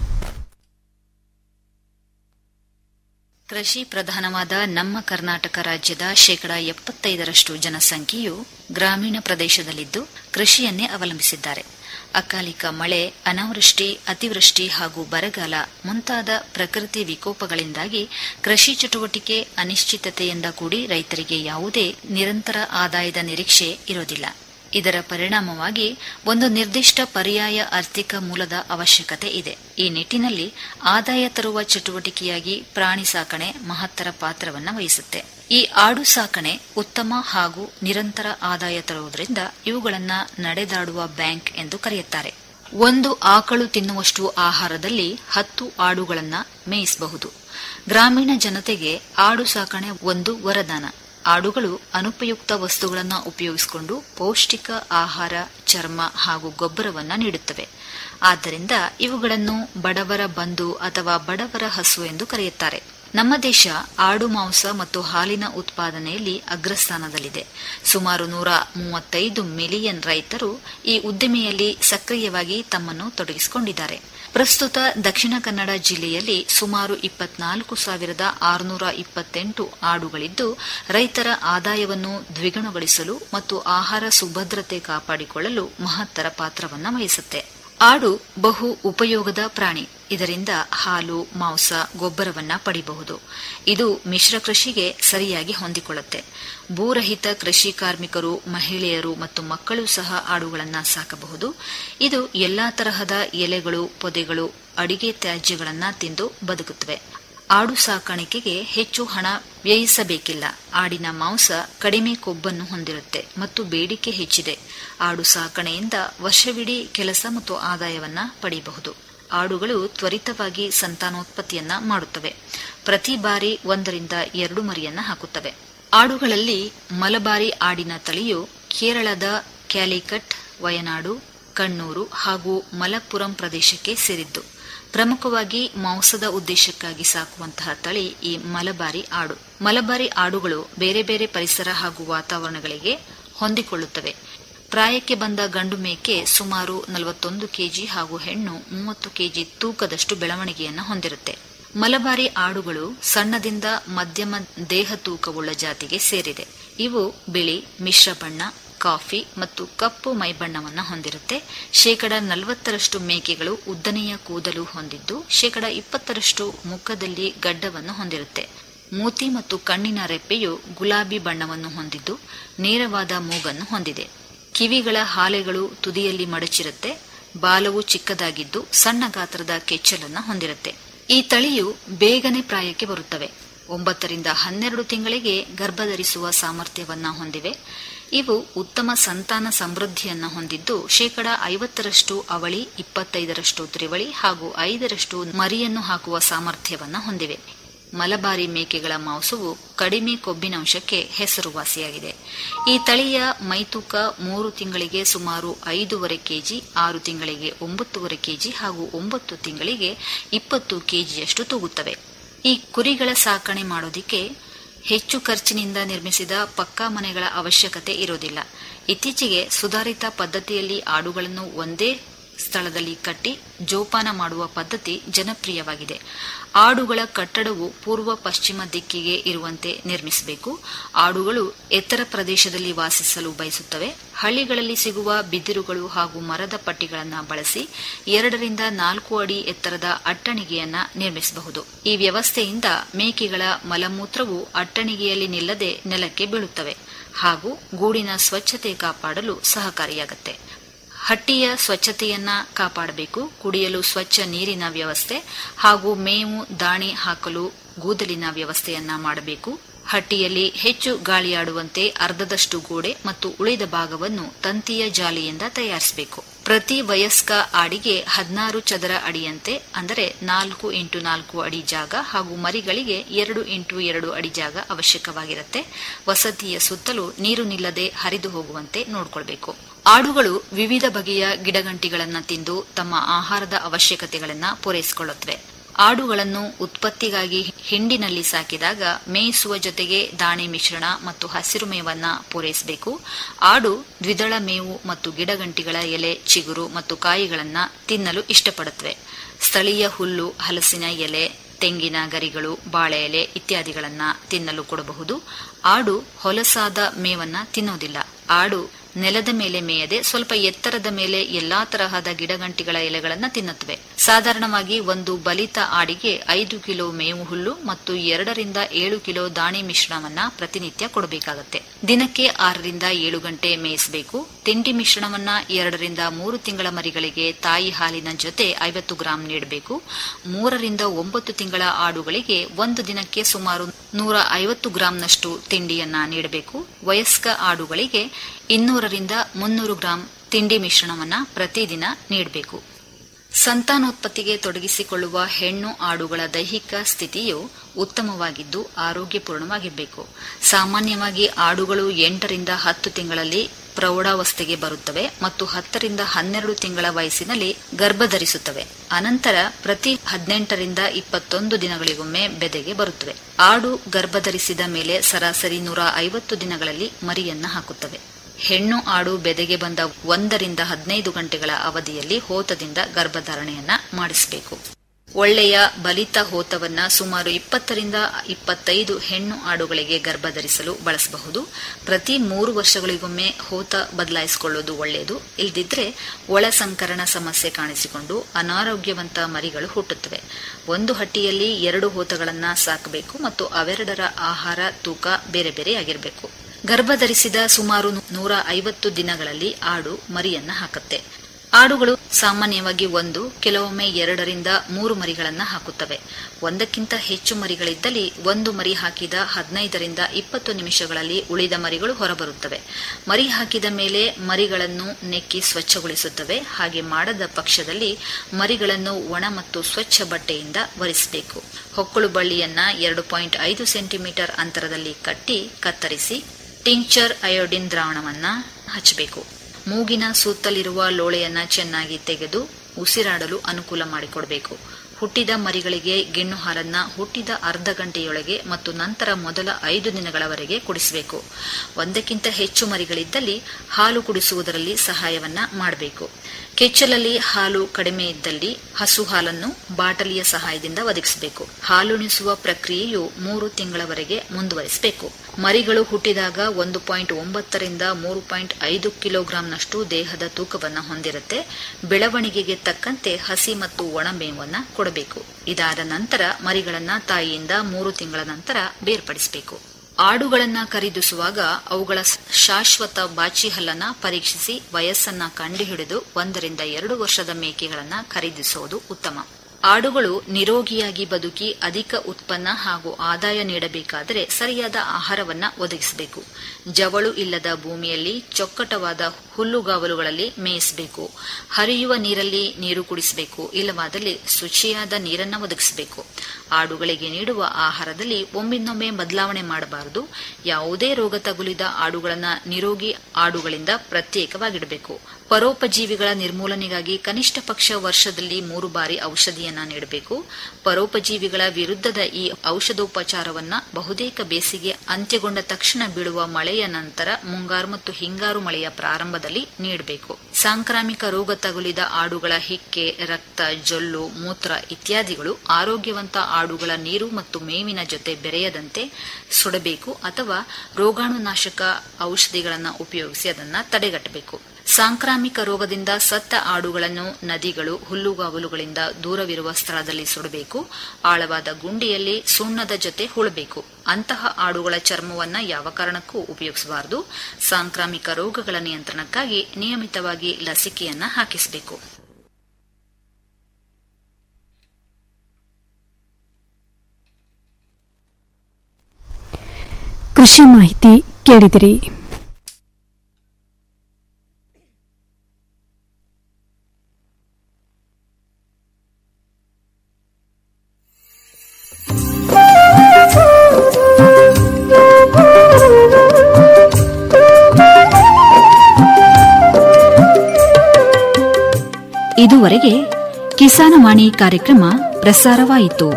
ಕೃಷಿ ಪ್ರಧಾನವಾದ ನಮ್ಮ ಕರ್ನಾಟಕ ರಾಜ್ಯದ ಶೇಕಡಾ ಎಪ್ಪತ್ತೈದರಷ್ಟು ಜನಸಂಖ್ಯೆಯು ಗ್ರಾಮೀಣ ಪ್ರದೇಶದಲ್ಲಿದ್ದು ಕೃಷಿಯನ್ನೇ ಅವಲಂಬಿಸಿದ್ದಾರೆ ಅಕಾಲಿಕ ಮಳೆ ಅನಾವೃಷ್ಟಿ ಅತಿವೃಷ್ಟಿ ಹಾಗೂ ಬರಗಾಲ ಮುಂತಾದ ಪ್ರಕೃತಿ ವಿಕೋಪಗಳಿಂದಾಗಿ ಕೃಷಿ ಚಟುವಟಿಕೆ ಅನಿಶ್ಚಿತತೆಯಿಂದ ಕೂಡಿ ರೈತರಿಗೆ ಯಾವುದೇ ನಿರಂತರ ಆದಾಯದ ನಿರೀಕ್ಷೆ ಇರೋದಿಲ್ಲ ಇದರ ಪರಿಣಾಮವಾಗಿ ಒಂದು ನಿರ್ದಿಷ್ಟ ಪರ್ಯಾಯ ಆರ್ಥಿಕ ಮೂಲದ ಅವಶ್ಯಕತೆ ಇದೆ ಈ ನಿಟ್ಟಿನಲ್ಲಿ ಆದಾಯ ತರುವ ಚಟುವಟಿಕೆಯಾಗಿ ಪ್ರಾಣಿ ಸಾಕಣೆ ಮಹತ್ತರ ಪಾತ್ರವನ್ನು ವಹಿಸುತ್ತೆ ಈ ಆಡು ಸಾಕಣೆ ಉತ್ತಮ ಹಾಗೂ ನಿರಂತರ ಆದಾಯ ತರುವುದರಿಂದ ಇವುಗಳನ್ನ ನಡೆದಾಡುವ ಬ್ಯಾಂಕ್ ಎಂದು ಕರೆಯುತ್ತಾರೆ ಒಂದು ಆಕಳು ತಿನ್ನುವಷ್ಟು ಆಹಾರದಲ್ಲಿ ಹತ್ತು ಆಡುಗಳನ್ನ ಮೇಯಿಸಬಹುದು ಗ್ರಾಮೀಣ ಜನತೆಗೆ ಆಡು ಸಾಕಣೆ ಒಂದು ವರದಾನ ಆಡುಗಳು ಅನುಪಯುಕ್ತ ವಸ್ತುಗಳನ್ನು ಉಪಯೋಗಿಸಿಕೊಂಡು ಪೌಷ್ಟಿಕ ಆಹಾರ ಚರ್ಮ ಹಾಗೂ ಗೊಬ್ಬರವನ್ನ ನೀಡುತ್ತವೆ ಆದ್ದರಿಂದ ಇವುಗಳನ್ನು ಬಡವರ ಬಂಧು ಅಥವಾ ಬಡವರ ಹಸು ಎಂದು ಕರೆಯುತ್ತಾರೆ ನಮ್ಮ ದೇಶ ಆಡು ಮಾಂಸ ಮತ್ತು ಹಾಲಿನ ಉತ್ಪಾದನೆಯಲ್ಲಿ ಅಗ್ರಸ್ಥಾನದಲ್ಲಿದೆ ಸುಮಾರು ನೂರ ಮೂವತ್ತೈದು ಮಿಲಿಯನ್ ರೈತರು ಈ ಉದ್ದಿಮೆಯಲ್ಲಿ ಸಕ್ರಿಯವಾಗಿ ತಮ್ಮನ್ನು ತೊಡಗಿಸಿಕೊಂಡಿದ್ದಾರೆ ಪ್ರಸ್ತುತ ದಕ್ಷಿಣ ಕನ್ನಡ ಜಿಲ್ಲೆಯಲ್ಲಿ ಸುಮಾರು ಇಪ್ಪತ್ನಾಲ್ಕು ಸಾವಿರದ ಆರುನೂರ ಇಪ್ಪತ್ತೆಂಟು ಆಡುಗಳಿದ್ದು ರೈತರ ಆದಾಯವನ್ನು ದ್ವಿಗುಣಗೊಳಿಸಲು ಮತ್ತು ಆಹಾರ ಸುಭದ್ರತೆ ಕಾಪಾಡಿಕೊಳ್ಳಲು ಮಹತ್ತರ ಪಾತ್ರವನ್ನು ವಹಿಸುತ್ತೆ ಆಡು ಬಹು ಉಪಯೋಗದ ಪ್ರಾಣಿ ಇದರಿಂದ ಹಾಲು ಮಾಂಸ ಗೊಬ್ಬರವನ್ನ ಪಡಿಬಹುದು ಇದು ಮಿಶ್ರ ಕೃಷಿಗೆ ಸರಿಯಾಗಿ ಹೊಂದಿಕೊಳ್ಳುತ್ತೆ ಭೂರಹಿತ ಕೃಷಿ ಕಾರ್ಮಿಕರು ಮಹಿಳೆಯರು ಮತ್ತು ಮಕ್ಕಳು ಸಹ ಆಡುಗಳನ್ನು ಸಾಕಬಹುದು ಇದು ಎಲ್ಲಾ ತರಹದ ಎಲೆಗಳು ಪೊದೆಗಳು ಅಡಿಗೆ ತ್ಯಾಜ್ಯಗಳನ್ನ ತಿಂದು ಬದುಕುತ್ತವೆ ಆಡು ಸಾಕಾಣಿಕೆಗೆ ಹೆಚ್ಚು ಹಣ ವ್ಯಯಿಸಬೇಕಿಲ್ಲ ಆಡಿನ ಮಾಂಸ ಕಡಿಮೆ ಕೊಬ್ಬನ್ನು ಹೊಂದಿರುತ್ತೆ ಮತ್ತು ಬೇಡಿಕೆ ಹೆಚ್ಚಿದೆ ಆಡು ಸಾಕಣೆಯಿಂದ ವರ್ಷವಿಡೀ ಕೆಲಸ ಮತ್ತು ಆದಾಯವನ್ನ ಪಡೆಯಬಹುದು ಆಡುಗಳು ತ್ವರಿತವಾಗಿ ಸಂತಾನೋತ್ಪತ್ತಿಯನ್ನ ಮಾಡುತ್ತವೆ ಪ್ರತಿ ಬಾರಿ ಒಂದರಿಂದ ಎರಡು ಮರಿಯನ್ನ ಹಾಕುತ್ತವೆ ಆಡುಗಳಲ್ಲಿ ಮಲಬಾರಿ ಆಡಿನ ತಳಿಯು ಕೇರಳದ ಕ್ಯಾಲಿಕಟ್ ವಯನಾಡು ಕಣ್ಣೂರು ಹಾಗೂ ಮಲಪ್ಪುರಂ ಪ್ರದೇಶಕ್ಕೆ ಸೇರಿದ್ದು ಪ್ರಮುಖವಾಗಿ ಮಾಂಸದ ಉದ್ದೇಶಕ್ಕಾಗಿ ಸಾಕುವಂತಹ ತಳಿ ಈ ಮಲಬಾರಿ ಆಡು ಮಲಬಾರಿ ಆಡುಗಳು ಬೇರೆ ಬೇರೆ ಪರಿಸರ ಹಾಗೂ ವಾತಾವರಣಗಳಿಗೆ ಹೊಂದಿಕೊಳ್ಳುತ್ತವೆ ಪ್ರಾಯಕ್ಕೆ ಬಂದ ಗಂಡು ಮೇಕೆ ಸುಮಾರು ನಲವತ್ತೊಂದು ಕೆಜಿ ಹಾಗೂ ಹೆಣ್ಣು ಮೂವತ್ತು ಕೆಜಿ ತೂಕದಷ್ಟು ಬೆಳವಣಿಗೆಯನ್ನು ಹೊಂದಿರುತ್ತೆ ಮಲಬಾರಿ ಆಡುಗಳು ಸಣ್ಣದಿಂದ ಮಧ್ಯಮ ದೇಹ ತೂಕವುಳ್ಳ ಜಾತಿಗೆ ಸೇರಿದೆ ಇವು ಬಿಳಿ ಮಿಶ್ರ ಬಣ್ಣ ಕಾಫಿ ಮತ್ತು ಕಪ್ಪು ಮೈಬಣ್ಣವನ್ನು ಹೊಂದಿರುತ್ತೆ ಶೇಕಡ ನಲವತ್ತರಷ್ಟು ಮೇಕೆಗಳು ಉದ್ದನೆಯ ಕೂದಲು ಹೊಂದಿದ್ದು ಶೇಕಡ ಇಪ್ಪತ್ತರಷ್ಟು ಮುಖದಲ್ಲಿ ಗಡ್ಡವನ್ನು ಹೊಂದಿರುತ್ತೆ ಮೂತಿ ಮತ್ತು ಕಣ್ಣಿನ ರೆಪ್ಪೆಯು ಗುಲಾಬಿ ಬಣ್ಣವನ್ನು ಹೊಂದಿದ್ದು ನೇರವಾದ ಮೂಗನ್ನು ಹೊಂದಿದೆ ಕಿವಿಗಳ ಹಾಲೆಗಳು ತುದಿಯಲ್ಲಿ ಮಡಚಿರುತ್ತೆ ಪ್ರತಿ ಬಾರಿ ಒಂದರಿಂದ ಎರಡು ಮರಿಯನ್ನ ಹಾಕುತ್ತವೆ ಆಡುಗಳು ಬಾಲವು ಚಿಕ್ಕದಾಗಿದ್ದು ಸಣ್ಣ ಗಾತ್ರದ ಕೆಚ್ಚಲನ್ನ ಹೊಂದಿರುತ್ತೆ ಈ ತಳಿಯು ಬೇಗನೆ ಪ್ರಾಯಕ್ಕೆ ಬರುತ್ತವೆ ಒಂಬತ್ತರಿಂದ ಹನ್ನೆರಡು ತಿಂಗಳಿಗೆ ಗರ್ಭಧರಿಸುವ ಸಾಮರ್ಥ್ಯವನ್ನ ಹೊಂದಿವೆ ಇವು ಉತ್ತಮ ಸಂತಾನ ಸಮೃದ್ಧಿಯನ್ನ ಹೊಂದಿದ್ದು ಶೇಕಡ ಐವತ್ತರಷ್ಟು ಅವಳಿ ಇಪ್ಪತ್ತೈದರಷ್ಟು ತ್ರಿವಳಿ ಹಾಗೂ ಐದರಷ್ಟು ಮರಿಯನ್ನು ಹಾಕುವ ಸಾಮರ್ಥ್ಯವನ್ನ ಹೊಂದಿವೆ ಮಲಬಾರಿ ಮೇಕೆಗಳ ಮಾಂಸವು ಕಡಿಮೆ ಕೊಬ್ಬಿನಂಶಕ್ಕೆ ಹೆಸರುವಾಸಿಯಾಗಿದೆ ಈ ತಳಿಯ ಮೈತೂಕ ಮೂರು ತಿಂಗಳಿಗೆ ಸುಮಾರು ಐದೂವರೆ ಕೆಜಿ ಆರು ತಿಂಗಳಿಗೆ ಒಂಬತ್ತೂವರೆ ಕೆಜಿ ಹಾಗೂ ಒಂಬತ್ತು ತಿಂಗಳಿಗೆ ಇಪ್ಪತ್ತು ಕೆಜಿಯಷ್ಟು ತೂಗುತ್ತವೆ ಈ ಕುರಿಗಳ ಸಾಕಣೆ ಮಾಡೋದಿಕ್ಕೆ ಹೆಚ್ಚು ಖರ್ಚಿನಿಂದ ನಿರ್ಮಿಸಿದ ಪಕ್ಕಾ ಮನೆಗಳ ಅವಶ್ಯಕತೆ ಇರೋದಿಲ್ಲ ಇತ್ತೀಚೆಗೆ ಸುಧಾರಿತ ಪದ್ಧತಿಯಲ್ಲಿ ಆಡುಗಳನ್ನು ಒಂದೇ ಸ್ಥಳದಲ್ಲಿ ಕಟ್ಟಿ ಜೋಪಾನ ಮಾಡುವ ಪದ್ಧತಿ ಜನಪ್ರಿಯವಾಗಿದೆ ಆಡುಗಳ ಕಟ್ಟಡವು ಪೂರ್ವ ಪಶ್ಚಿಮ ದಿಕ್ಕಿಗೆ ಇರುವಂತೆ ನಿರ್ಮಿಸಬೇಕು ಆಡುಗಳು ಎತ್ತರ ಪ್ರದೇಶದಲ್ಲಿ ವಾಸಿಸಲು ಬಯಸುತ್ತವೆ ಹಳ್ಳಿಗಳಲ್ಲಿ ಸಿಗುವ ಬಿದಿರುಗಳು ಹಾಗೂ ಮರದ ಪಟ್ಟಿಗಳನ್ನು ಬಳಸಿ ಎರಡರಿಂದ ನಾಲ್ಕು ಅಡಿ ಎತ್ತರದ ಅಟ್ಟಣಿಗೆಯನ್ನ ನಿರ್ಮಿಸಬಹುದು ಈ ವ್ಯವಸ್ಥೆಯಿಂದ ಮೇಕೆಗಳ ಮಲಮೂತ್ರವು ಅಟ್ಟಣಿಗೆಯಲ್ಲಿ ನಿಲ್ಲದೆ ನೆಲಕ್ಕೆ ಬೀಳುತ್ತವೆ ಹಾಗೂ ಗೂಡಿನ ಸ್ವಚ್ಛತೆ ಕಾಪಾಡಲು ಸಹಕಾರಿಯಾಗುತ್ತೆ ಹಟ್ಟಿಯ ಸ್ವಚ್ಛತೆಯನ್ನ ಕಾಪಾಡಬೇಕು ಕುಡಿಯಲು ಸ್ವಚ್ಛ ನೀರಿನ ವ್ಯವಸ್ಥೆ ಹಾಗೂ ಮೇವು ದಾಣಿ ಹಾಕಲು ಗೂದಲಿನ ವ್ಯವಸ್ಥೆಯನ್ನ ಮಾಡಬೇಕು ಹಟ್ಟಿಯಲ್ಲಿ ಹೆಚ್ಚು ಗಾಳಿಯಾಡುವಂತೆ ಅರ್ಧದಷ್ಟು ಗೋಡೆ ಮತ್ತು ಉಳಿದ ಭಾಗವನ್ನು ತಂತಿಯ ಜಾಲಿಯಿಂದ ತಯಾರಿಸಬೇಕು ಪ್ರತಿ ವಯಸ್ಕ ಆಡಿಗೆ ಹದಿನಾರು ಚದರ ಅಡಿಯಂತೆ ಅಂದರೆ ನಾಲ್ಕು ಇಂಟು ನಾಲ್ಕು ಅಡಿ ಜಾಗ ಹಾಗೂ ಮರಿಗಳಿಗೆ ಎರಡು ಇಂಟು ಎರಡು ಅಡಿ ಜಾಗ ಅವಶ್ಯಕವಾಗಿರುತ್ತೆ ವಸತಿಯ ಸುತ್ತಲೂ ನೀರು ನಿಲ್ಲದೆ ಹರಿದು ಹೋಗುವಂತೆ ನೋಡಿಕೊಳ್ಬೇಕು ಆಡುಗಳು ವಿವಿಧ ಬಗೆಯ ಗಿಡಗಂಟಿಗಳನ್ನು ತಿಂದು ತಮ್ಮ ಆಹಾರದ ಅವಶ್ಯಕತೆಗಳನ್ನು ಪೂರೈಸಿಕೊಳ್ಳುತ್ತವೆ ಆಡುಗಳನ್ನು ಉತ್ಪತ್ತಿಗಾಗಿ ಹಿಂಡಿನಲ್ಲಿ ಸಾಕಿದಾಗ ಮೇಯಿಸುವ ಜೊತೆಗೆ ದಾಣೆ ಮಿಶ್ರಣ ಮತ್ತು ಹಸಿರು ಮೇವನ್ನ ಪೂರೈಸಬೇಕು ಆಡು ದ್ವಿದಳ ಮೇವು ಮತ್ತು ಗಿಡಗಂಟಿಗಳ ಎಲೆ ಚಿಗುರು ಮತ್ತು ಕಾಯಿಗಳನ್ನ ತಿನ್ನಲು ಇಷ್ಟಪಡುತ್ತವೆ ಸ್ಥಳೀಯ ಹುಲ್ಲು ಹಲಸಿನ ಎಲೆ ತೆಂಗಿನ ಗರಿಗಳು ಬಾಳೆ ಎಲೆ ಇತ್ಯಾದಿಗಳನ್ನ ತಿನ್ನಲು ಕೊಡಬಹುದು ಆಡು ಹೊಲಸಾದ ಮೇವನ್ನ ತಿನ್ನೋದಿಲ್ಲ ಆಡು ನೆಲದ ಮೇಲೆ ಮೇಯದೆ ಸ್ವಲ್ಪ ಎತ್ತರದ ಮೇಲೆ ಎಲ್ಲಾ ತರಹದ ಗಿಡಗಂಟಿಗಳ ಎಲೆಗಳನ್ನು ತಿನ್ನುತ್ತವೆ ಸಾಧಾರಣವಾಗಿ ಒಂದು ಬಲಿತ ಆಡಿಗೆ ಐದು ಕಿಲೋ ಮೇವು ಹುಲ್ಲು ಮತ್ತು ಎರಡರಿಂದ ಏಳು ಕಿಲೋ ದಾಣಿ ಮಿಶ್ರಣವನ್ನ ಪ್ರತಿನಿತ್ಯ ಕೊಡಬೇಕಾಗುತ್ತೆ ದಿನಕ್ಕೆ ಆರರಿಂದ ಏಳು ಗಂಟೆ ಮೇಯಿಸಬೇಕು ತಿಂಡಿ ಮಿಶ್ರಣವನ್ನ ಎರಡರಿಂದ ಮೂರು ತಿಂಗಳ ಮರಿಗಳಿಗೆ ತಾಯಿ ಹಾಲಿನ ಜೊತೆ ಐವತ್ತು ಗ್ರಾಂ ನೀಡಬೇಕು ಮೂರರಿಂದ ಒಂಬತ್ತು ತಿಂಗಳ ಆಡುಗಳಿಗೆ ಒಂದು ದಿನಕ್ಕೆ ಸುಮಾರು ನೂರ ಐವತ್ತು ಗ್ರಾಂನಷ್ಟು ತಿಂಡಿಯನ್ನ ನೀಡಬೇಕು ವಯಸ್ಕ ಆಡುಗಳಿಗೆ ಇನ್ನೂರರಿಂದ ಮುನ್ನೂರು ಗ್ರಾಂ ತಿಂಡಿ ಮಿಶ್ರಣವನ್ನ ಪ್ರತಿದಿನ ನೀಡಬೇಕು ಸಂತಾನೋತ್ಪತ್ತಿಗೆ ತೊಡಗಿಸಿಕೊಳ್ಳುವ ಹೆಣ್ಣು ಆಡುಗಳ ದೈಹಿಕ ಸ್ಥಿತಿಯು ಉತ್ತಮವಾಗಿದ್ದು ಆರೋಗ್ಯಪೂರ್ಣವಾಗಿರಬೇಕು ಸಾಮಾನ್ಯವಾಗಿ ಆಡುಗಳು ಎಂಟರಿಂದ ಹತ್ತು ತಿಂಗಳಲ್ಲಿ ಪ್ರೌಢಾವಸ್ಥೆಗೆ ಬರುತ್ತವೆ ಮತ್ತು ಹತ್ತರಿಂದ ಹನ್ನೆರಡು ತಿಂಗಳ ವಯಸ್ಸಿನಲ್ಲಿ ಗರ್ಭಧರಿಸುತ್ತವೆ ಅನಂತರ ಪ್ರತಿ ಹದಿನೆಂಟರಿಂದ ಇಪ್ಪತ್ತೊಂದು ದಿನಗಳಿಗೊಮ್ಮೆ ಬೆದೆಗೆ ಬರುತ್ತವೆ ಆಡು ಗರ್ಭಧರಿಸಿದ ಮೇಲೆ ಸರಾಸರಿ ನೂರ ಐವತ್ತು ದಿನಗಳಲ್ಲಿ ಮರಿಯನ್ನ ಹಾಕುತ್ತವೆ ಹೆಣ್ಣು ಆಡು ಬೆದೆಗೆ ಬಂದ ಒಂದರಿಂದ ಹದಿನೈದು ಗಂಟೆಗಳ ಅವಧಿಯಲ್ಲಿ ಹೋತದಿಂದ ಗರ್ಭಧಾರಣೆಯನ್ನ ಮಾಡಿಸಬೇಕು ಒಳ್ಳೆಯ ಬಲಿತ ಹೋತವನ್ನ ಸುಮಾರು ಇಪ್ಪತ್ತರಿಂದ ಇಪ್ಪತ್ತೈದು ಹೆಣ್ಣು ಆಡುಗಳಿಗೆ ಗರ್ಭಧರಿಸಲು ಬಳಸಬಹುದು ಪ್ರತಿ ಮೂರು ವರ್ಷಗಳಿಗೊಮ್ಮೆ ಹೋತ ಬದಲಾಯಿಸಿಕೊಳ್ಳುವುದು ಒಳ್ಳೆಯದು ಇಲ್ದಿದ್ರೆ ಒಳ ಸಂಕರಣ ಸಮಸ್ಯೆ ಕಾಣಿಸಿಕೊಂಡು ಅನಾರೋಗ್ಯವಂತ ಮರಿಗಳು ಹುಟ್ಟುತ್ತವೆ ಒಂದು ಹಟ್ಟಿಯಲ್ಲಿ ಎರಡು ಹೋತಗಳನ್ನ ಸಾಕಬೇಕು ಮತ್ತು ಅವೆರಡರ ಆಹಾರ ತೂಕ ಬೇರೆ ಬೇರೆಯಾಗಿರಬೇಕು ಗರ್ಭಧರಿಸಿದ ಸುಮಾರು ನೂರ ಐವತ್ತು ದಿನಗಳಲ್ಲಿ ಆಡು ಮರಿಯನ್ನ ಹಾಕುತ್ತೆ ಆಡುಗಳು ಸಾಮಾನ್ಯವಾಗಿ ಒಂದು ಕೆಲವೊಮ್ಮೆ ಎರಡರಿಂದ ಮೂರು ಮರಿಗಳನ್ನ ಹಾಕುತ್ತವೆ ಒಂದಕ್ಕಿಂತ ಹೆಚ್ಚು ಮರಿಗಳಿದ್ದಲ್ಲಿ ಒಂದು ಮರಿ ಹಾಕಿದ ಹದಿನೈದರಿಂದ ಇಪ್ಪತ್ತು ನಿಮಿಷಗಳಲ್ಲಿ ಉಳಿದ ಮರಿಗಳು ಹೊರಬರುತ್ತವೆ ಮರಿ ಹಾಕಿದ ಮೇಲೆ ಮರಿಗಳನ್ನು ನೆಕ್ಕಿ ಸ್ವಚ್ಛಗೊಳಿಸುತ್ತವೆ ಹಾಗೆ ಮಾಡದ ಪಕ್ಷದಲ್ಲಿ ಮರಿಗಳನ್ನು ಒಣ ಮತ್ತು ಸ್ವಚ್ಛ ಬಟ್ಟೆಯಿಂದ ಒರೆಸಬೇಕು ಹೊಕ್ಕಳು ಬಳ್ಳಿಯನ್ನ ಎರಡು ಪಾಯಿಂಟ್ ಐದು ಸೆಂಟಿಮೀಟರ್ ಅಂತರದಲ್ಲಿ ಕಟ್ಟಿ ಕತ್ತರಿಸಿ ಟಿಂಕ್ಚರ್ ಅಯೋಡಿನ್ ದ್ರಾವಣವನ್ನ ಹಚ್ಚಬೇಕು ಮೂಗಿನ ಸುತ್ತಲಿರುವ ಲೋಳೆಯನ್ನ ಚೆನ್ನಾಗಿ ತೆಗೆದು ಉಸಿರಾಡಲು ಅನುಕೂಲ ಮಾಡಿಕೊಡಬೇಕು ಹುಟ್ಟಿದ ಮರಿಗಳಿಗೆ ಗಿಣ್ಣು ಹಾಲನ್ನ ಹುಟ್ಟಿದ ಅರ್ಧ ಗಂಟೆಯೊಳಗೆ ಮತ್ತು ನಂತರ ಮೊದಲ ಐದು ದಿನಗಳವರೆಗೆ ಕುಡಿಸಬೇಕು ಒಂದಕ್ಕಿಂತ ಹೆಚ್ಚು ಮರಿಗಳಿದ್ದಲ್ಲಿ ಹಾಲು ಕುಡಿಸುವುದರಲ್ಲಿ ಸಹಾಯವನ್ನ ಮಾಡಬೇಕು ಕೆಚ್ಚಲಲ್ಲಿ ಹಾಲು ಕಡಿಮೆ ಇದ್ದಲ್ಲಿ ಹಸು ಹಾಲನ್ನು ಬಾಟಲಿಯ ಸಹಾಯದಿಂದ ಒದಗಿಸಬೇಕು ಹಾಲುಣಿಸುವ ಪ್ರಕ್ರಿಯೆಯು ಮೂರು ತಿಂಗಳವರೆಗೆ ಮುಂದುವರಿಸಬೇಕು ಮರಿಗಳು ಹುಟ್ಟಿದಾಗ ಒಂದು ಪಾಯಿಂಟ್ ಒಂಬತ್ತರಿಂದ ಮೂರು ಪಾಯಿಂಟ್ ಐದು ಕಿಲೋಗ್ರಾಂನಷ್ಟು ದೇಹದ ತೂಕವನ್ನು ಹೊಂದಿರುತ್ತೆ ಬೆಳವಣಿಗೆಗೆ ತಕ್ಕಂತೆ ಹಸಿ ಮತ್ತು ಒಣ ಮೇವನ್ನ ಕೊಡಬೇಕು ಇದಾದ ನಂತರ ಮರಿಗಳನ್ನ ತಾಯಿಯಿಂದ ಮೂರು ತಿಂಗಳ ನಂತರ ಬೇರ್ಪಡಿಸಬೇಕು ಆಡುಗಳನ್ನ ಖರೀದಿಸುವಾಗ ಅವುಗಳ ಶಾಶ್ವತ ಬಾಚಿ ಹಲ್ಲನ್ನ ಪರೀಕ್ಷಿಸಿ ವಯಸ್ಸನ್ನ ಕಂಡುಹಿಡಿದು ಒಂದರಿಂದ ಎರಡು ವರ್ಷದ ಮೇಕೆಗಳನ್ನ ಖರೀದಿಸುವುದು ಉತ್ತಮ ಆಡುಗಳು ನಿರೋಗಿಯಾಗಿ ಬದುಕಿ ಅಧಿಕ ಉತ್ಪನ್ನ ಹಾಗೂ ಆದಾಯ ನೀಡಬೇಕಾದರೆ ಸರಿಯಾದ ಆಹಾರವನ್ನ ಒದಗಿಸಬೇಕು ಜವಳು ಇಲ್ಲದ ಭೂಮಿಯಲ್ಲಿ ಚೊಕ್ಕಟವಾದ ಹುಲ್ಲುಗಾವಲುಗಳಲ್ಲಿ ಮೇಯಿಸಬೇಕು ಹರಿಯುವ ನೀರಲ್ಲಿ ನೀರು ಕುಡಿಸಬೇಕು ಇಲ್ಲವಾದಲ್ಲಿ ಶುಚಿಯಾದ ನೀರನ್ನ ಒದಗಿಸಬೇಕು ಆಡುಗಳಿಗೆ ನೀಡುವ ಆಹಾರದಲ್ಲಿ ಒಮ್ಮಿಂದೊಮ್ಮೆ ಬದಲಾವಣೆ ಮಾಡಬಾರದು ಯಾವುದೇ ರೋಗ ತಗುಲಿದ ಆಡುಗಳನ್ನ ನಿರೋಗಿ ಆಡುಗಳಿಂದ ಪ್ರತ್ಯೇಕವಾಗಿಡಬೇಕು ಪರೋಪಜೀವಿಗಳ ನಿರ್ಮೂಲನೆಗಾಗಿ ಕನಿಷ್ಠ ಪಕ್ಷ ವರ್ಷದಲ್ಲಿ ಮೂರು ಬಾರಿ ಔಷಧಿಯನ್ನ ನೀಡಬೇಕು ಪರೋಪಜೀವಿಗಳ ವಿರುದ್ಧದ ಈ ಔಷಧೋಪಚಾರವನ್ನ ಬಹುತೇಕ ಬೇಸಿಗೆ ಅಂತ್ಯಗೊಂಡ ತಕ್ಷಣ ಬೀಳುವ ಮಳೆಯ ನಂತರ ಮುಂಗಾರು ಮತ್ತು ಹಿಂಗಾರು ಮಳೆಯ ಪ್ರಾರಂಭದಲ್ಲಿ ನೀಡಬೇಕು ಸಾಂಕ್ರಾಮಿಕ ರೋಗ ತಗುಲಿದ ಆಡುಗಳ ಹಿಕ್ಕೆ ರಕ್ತ ಜೊಲ್ಲು ಮೂತ್ರ ಇತ್ಯಾದಿಗಳು ಆರೋಗ್ಯವಂತ ಆಡುಗಳ ನೀರು ಮತ್ತು ಮೇವಿನ ಜೊತೆ ಬೆರೆಯದಂತೆ ಸುಡಬೇಕು ಅಥವಾ ರೋಗಾಣುನಾಶಕ ಔಷಧಿಗಳನ್ನು ಉಪಯೋಗಿಸಿ ಅದನ್ನ ತಡೆಗಟ್ಟಬೇಕು ಸಾಂಕ್ರಾಮಿಕ ರೋಗದಿಂದ ಸತ್ತ ಆಡುಗಳನ್ನು ನದಿಗಳು ಹುಲ್ಲುಗಾವಲುಗಳಿಂದ ದೂರವಿರುವ ಸ್ಥಳದಲ್ಲಿ ಸುಡಬೇಕು ಆಳವಾದ ಗುಂಡಿಯಲ್ಲಿ ಸುಣ್ಣದ ಜೊತೆ ಹುಳಬೇಕು ಅಂತಹ ಆಡುಗಳ ಚರ್ಮವನ್ನ ಯಾವ ಕಾರಣಕ್ಕೂ ಉಪಯೋಗಿಸಬಾರದು ಸಾಂಕ್ರಾಮಿಕ ರೋಗಗಳ ನಿಯಂತ್ರಣಕ್ಕಾಗಿ ನಿಯಮಿತವಾಗಿ ಲಸಿಕೆಯನ್ನ ಹಾಕಿಸಬೇಕು ಕೃಷಿ ಮಾಹಿತಿ ಕೇಳಿದಿರಿ ಇದುವರೆಗೆ ಕಿಸಾನವಾಣಿ ಕಾರ್ಯಕ್ರಮ ಪ್ರಸಾರವಾಯಿತು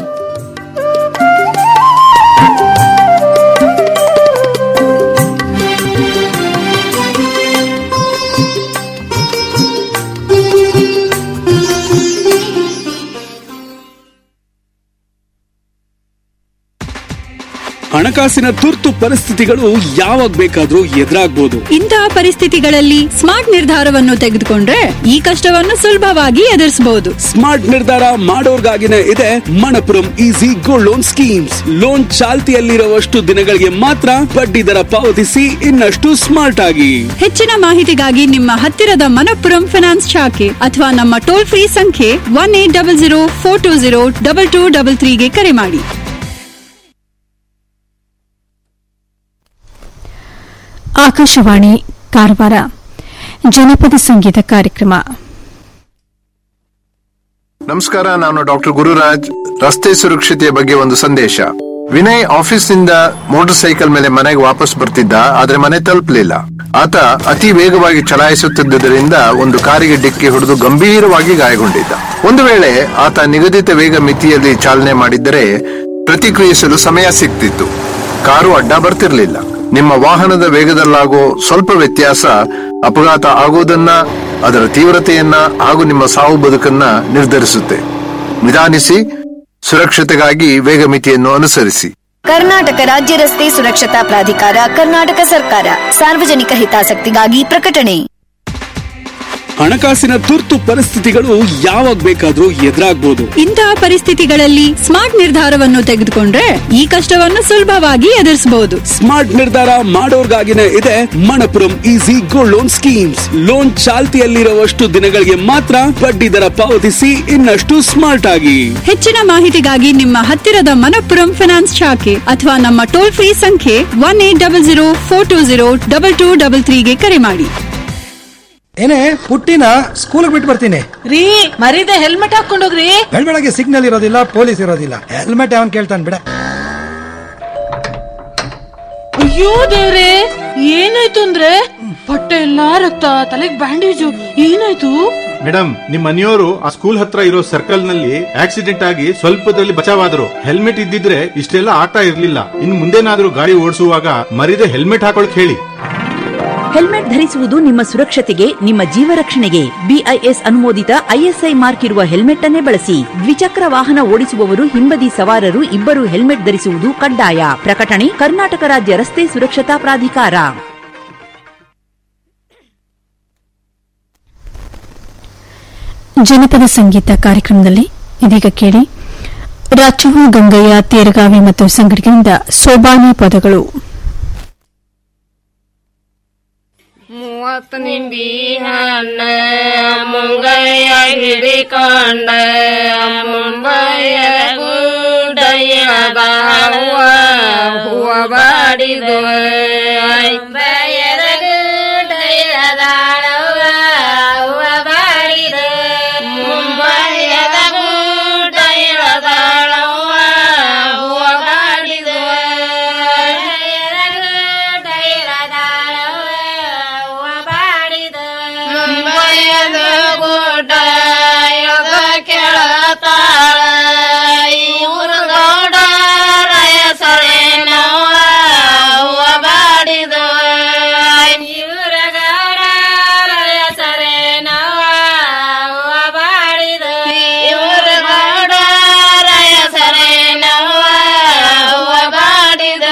ಹಣಕಾಸಿನ ತುರ್ತು ಪರಿಸ್ಥಿತಿಗಳು ಯಾವಾಗ ಬೇಕಾದ್ರೂ ಎದುರಾಗ್ಬೋದು ಇಂತಹ ಪರಿಸ್ಥಿತಿಗಳಲ್ಲಿ ಸ್ಮಾರ್ಟ್ ನಿರ್ಧಾರವನ್ನು ತೆಗೆದುಕೊಂಡ್ರೆ ಈ ಕಷ್ಟವನ್ನು ಸುಲಭವಾಗಿ ಎದುರಿಸಬಹುದು ಸ್ಮಾರ್ಟ್ ನಿರ್ಧಾರ ಮಾಡೋರ್ಗಾಗಿನೇ ಇದೆ Manappuram easy gold loan schemes loan ಚಾಲ್ತಿಯಲ್ಲಿರುವಷ್ಟು ದಿನಗಳಿಗೆ ಮಾತ್ರ ಬಡ್ಡಿ ದರ ಪಾವತಿಸಿ ಇನ್ನಷ್ಟು ಸ್ಮಾರ್ಟ್ ಆಗಿ ಹೆಚ್ಚಿನ ಮಾಹಿತಿಗಾಗಿ ನಿಮ್ಮ ಹತ್ತಿರದ ಮನಪ್ಪುರಂ ಫಿನಾನ್ಸ್ ಶಾಖೆ ಅಥವಾ ನಮ್ಮ ಟೋಲ್ ಫ್ರೀ ಸಂಖ್ಯೆ one eight double zero four two zero double two double ತ್ರೀಗೆ ಕರೆ ಮಾಡಿ ಆಕಾಶವಾಣಿ ಕಾರವಾರ ಜನಪದ ಸಂಗೀತ ಕಾರ್ಯಕ್ರಮ ನಮಸ್ಕಾರ ನಾನು ಡಾಕ್ಟರ್ ಗುರುರಾಜ್ ರಸ್ತೆ ಸುರಕ್ಷತೆಯ ಬಗ್ಗೆ ಒಂದು ಸಂದೇಶ ವಿನಯ್ ಆಫೀಸ್ನಿಂದ ಮೋಟಾರ್ ಸೈಕಲ್ ಮೇಲೆ ಮನೆಗೆ ವಾಪಸ್ ಬರ್ತಿದ್ದ ಆದ್ರೆ ಮನೆ ತಲುಪಲಿಲ್ಲ ಆತ ಅತಿ ವೇಗವಾಗಿ ಚಲಾಯಿಸುತ್ತಿದ್ದುದರಿಂದ ಒಂದು ಕಾರಿಗೆ ಡಿಕ್ಕಿ ಹೊಡೆದು ಗಂಭೀರವಾಗಿ ಗಾಯಗೊಂಡಿದ್ದ ಒಂದು ವೇಳೆ ಆತ ನಿಗದಿತ ವೇಗ ಮಿತಿಯಲ್ಲಿ ಚಾಲನೆ ಮಾಡಿದ್ದರೆ ಪ್ರತಿಕ್ರಿಯಿಸಲು ಸಮಯ ಸಿಗ್ತಿತ್ತು ಕಾರು ಅಡ್ಡ ಬರ್ತಿರ್ಲಿಲ್ಲ ನಿಮ್ಮ ವಾಹನದ ವೇಗದಲ್ಲಾಗೋ ಸ್ವಲ್ಪ ವ್ಯತ್ಯಾಸ ಅಪಘಾತ ಆಗೋದನ್ನ ಅದರ ತೀವ್ರತೆಯನ್ನ ಹಾಗೂ ನಿಮ್ಮ ಸಾವು ಬದುಕನ್ನ ನಿರ್ಧರಿಸುತ್ತೆ ನಿಧಾನಿಸಿ ಸುರಕ್ಷತೆಗಾಗಿ ವೇಗ ಮಿತಿಯನ್ನು ಅನುಸರಿಸಿ ಕರ್ನಾಟಕ ರಾಜ್ಯ ರಸ್ತೆ ಸುರಕ್ಷತಾ ಪ್ರಾಧಿಕಾರ ಕರ್ನಾಟಕ ಸರ್ಕಾರ ಸಾರ್ವಜನಿಕ ಹಿತಾಸಕ್ತಿಗಾಗಿ ಪ್ರಕಟಣೆ ಹಣಕಾಸಿನ ತುರ್ತು ಪರಿಸ್ಥಿತಿಗಳು ಯಾವಾಗ ಬೇಕಾದ್ರೂ ಎದುರಾಗ್ಬೋದು ಇಂತಹ ಪರಿಸ್ಥಿತಿಗಳಲ್ಲಿ ಸ್ಮಾರ್ಟ್ ನಿರ್ಧಾರವನ್ನು ತೆಗೆದುಕೊಂಡ್ರೆ ಈ ಕಷ್ಟವನ್ನು ಸುಲಭವಾಗಿ ಎದುರಿಸಬಹುದು ಸ್ಮಾರ್ಟ್ ನಿರ್ಧಾರ ಮಾಡೋರ್ಗಾಗಿನೇ ಇದೆ Manappuram easy gold loan schemes loan ಚಾಲ್ತಿಯಲ್ಲಿರುವಷ್ಟು ದಿನಗಳಿಗೆ ಮಾತ್ರ ಬಡ್ಡಿ ದರ ಪಾವತಿಸಿ ಇನ್ನಷ್ಟು ಸ್ಮಾರ್ಟ್ ಆಗಿ ಹೆಚ್ಚಿನ ಮಾಹಿತಿಗಾಗಿ ನಿಮ್ಮ ಹತ್ತಿರದ ಮನಪ್ಪುರಂ ಫಿನಾನ್ಸ್ ಶಾಖೆ ಅಥವಾ ನಮ್ಮ ಟೋಲ್ ಫ್ರೀ ಸಂಖ್ಯೆ one eight double zero four two zero double two double ತ್ರೀಗೆ ಕರೆ ಮಾಡಿ ಏನೇ ಪುಟ್ಟಿನ ಸ್ಕೂಲ್ ಬಿಟ್ಟು ಬರ್ತೀನಿ ರೀ ಮರೀದೆ ಹೆಲ್ಮೆಟ್ ಹಾಕೊಂಡೋಗ್ರಿ ಬೆಳಗ್ಗೆ ಸಿಗ್ನಲ್ ಇರೋದಿಲ್ಲ ಪೊಲೀಸ್ ಇರೋದಿಲ್ಲ ಹೆಲ್ಮೆಟ್ ಅವನ್ ಕೇಳ್ತಾನೆ ಬಿಡ ಅಯ್ಯೋ ದೇವ್ರೆ ಏನಾಯ್ತು ಅಂದ್ರೆ ಬಟ್ಟೆ ಎಲ್ಲಾ ರಕ್ತ ತಲೆಗ್ ಬ್ಯಾಂಡೇಜು ಏನಾಯ್ತು ಮೇಡಮ್ ನಿಮ್ ಮನೆಯವರು ಆ ಸ್ಕೂಲ್ ಹತ್ರ ಇರೋ ಸರ್ಕಲ್ ನಲ್ಲಿ ಆಕ್ಸಿಡೆಂಟ್ ಆಗಿ ಸ್ವಲ್ಪದಲ್ಲಿ ಬಚಾವಾದ್ರು ಹೆಲ್ಮೆಟ್ ಇದ್ದಿದ್ರೆ ಇಷ್ಟೆಲ್ಲ ಆಗ್ತಾ ಇರ್ಲಿಲ್ಲ ಇನ್ ಮುಂದೇನಾದ್ರೂ ಗಾಡಿ ಓಡಿಸುವಾಗ ಮರಿದೆ ಹೆಲ್ಮೆಟ್ ಹಾಕೊಳಕ್ ಹೇಳಿ ಹೆಲ್ಮೆಟ್ ಧರಿಸುವುದು ನಿಮ್ಮ ಸುರಕ್ಷತೆಗೆ ನಿಮ್ಮ ಜೀವ ರಕ್ಷಣೆಗೆ ಬಿಐಎಸ್ ಅನುಮೋದಿತ ಐಎಸ್ಐ ಮಾರ್ಕ್ ಇರುವ ಹೆಲ್ಮೆಟ್ ಅನ್ನೇ ಬಳಸಿ ದ್ವಿಚಕ್ರ ವಾಹನ ಓಡಿಸುವವರು ಹಿಂಬದಿ ಸವಾರರು ಇಬ್ಬರು ಹೆಲ್ಮೆಟ್ ಧರಿಸುವುದು ಕಡ್ಡಾಯ ಪ್ರಕಟಣೆ ಕರ್ನಾಟಕ ರಾಜ್ಯ ರಸ್ತೆ ಸುರಕ್ಷತಾ ಪ್ರಾಧಿಕಾರ ಜನಪದ ಸಂಗೀತ ಕಾರ್ಯಕ್ರಮದಲ್ಲಿ ಇದೀಗ ಕೇಳಿ ರಾಚವು ಗಂಗಯ್ಯ ತೇರಗಾವಿ ಮತ್ತು ಸಂಘಟನೆಯಿಂದ ಸೋಬಾನೆ ಪದಗಳು ಮೂವತ್ತು ನಿಂಬಿ ಹಣ್ಣ ಮುಂಗಯ್ಯ ಹಿಡಿಕೊಂಡ ಮುಂಬೈಯ ಗುಡ್ಡಯ್ಯದ ಹೂವ ಹೂವ ಬಾಡಿದು ಮುಂಬೈಯದ ಗುಡ್ಡಯ್ಯದ ಹೂವ ಬಾಡಿದ ಮುಂಬೈಯದ ಗುಡ್ಡಯ್ಯದ ಹೂವ ಬಾಡಿದ ಮುಂಬೈಯದ ಗುಡ್ಡ ಯೋಗ ಕೆಳತಾಳ ಇವ್ರ ಗೌಡರಯ ಸರೆ ನೋವ ಹೂವ ಬಾಡಿದ ಇವ್ರ ಗೌಡರಯ ಸರೆ ನೋವ ಹೂವ ಬಾಡಿದ ಇವ್ರ ಗೌಡರಯ ಸರೆ ನೋವ ಹೂವ ಬಾಡಿದ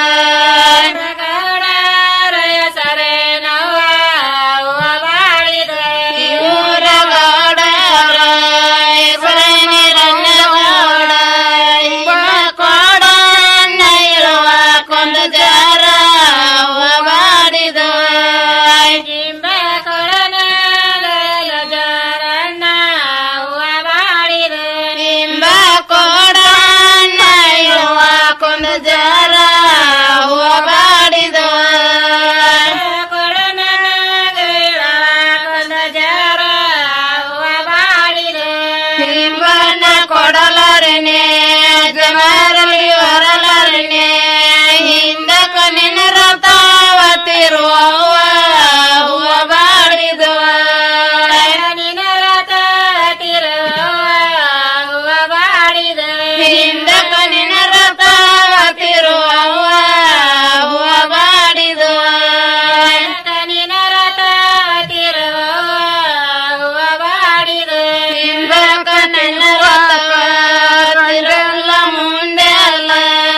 ಗೌಡರಯ ಸರೆ ನೋವ ಹೂವ ಬಾಡಿದ ಇವ್ರ ಗೌಡರ ಸರೆ ನಿರನ್ನಗೌಡ ಇವ ಕೊಡನ್ನ ಇಳುವ ಕೊಂದ ಜಾರ ಹೂವ ಬಾಡಿದ ಇಂಬ ಕೊಡನ ಜಾರಣ್ಣ ಹೂವ ಬಾಡಿದ ಇಂಬ ಕೊಡನ್ನ ಇಳುವ ಕೊಂದ ಜಾರ ಹೂವ ಬಾಡಿದ ಕೊಡನ ಕೊಂದ ಜಾರ ಹೂವ ಬಾಡಿದ ಇಂಬನ ಕೊಡಲರನೆ ಜನರಲ್ಲಿ ಹೊರಲರನೆ ಹಿಂದ ಕನಿನ ರಥಾವತಿರುವ ಹೂವ ಬಾಡಿದ ನಿನ ರಥಾವತಿರುವ ಹೂವ ಬಾಡಿದ ಹಿಂದ ಕನಿನ ರಥಾವತಿರುವ ಹೂವ ಬಾಡಿದ ಕನಿನ ರಥಾವತಿರುವ ಹೂವ ಬಾಡಿದ ಹಿಂದ ಕನಿನ ರಥಾವತಿರಲ್ಲ ಮುಂದೆ ಅಲ್ಲ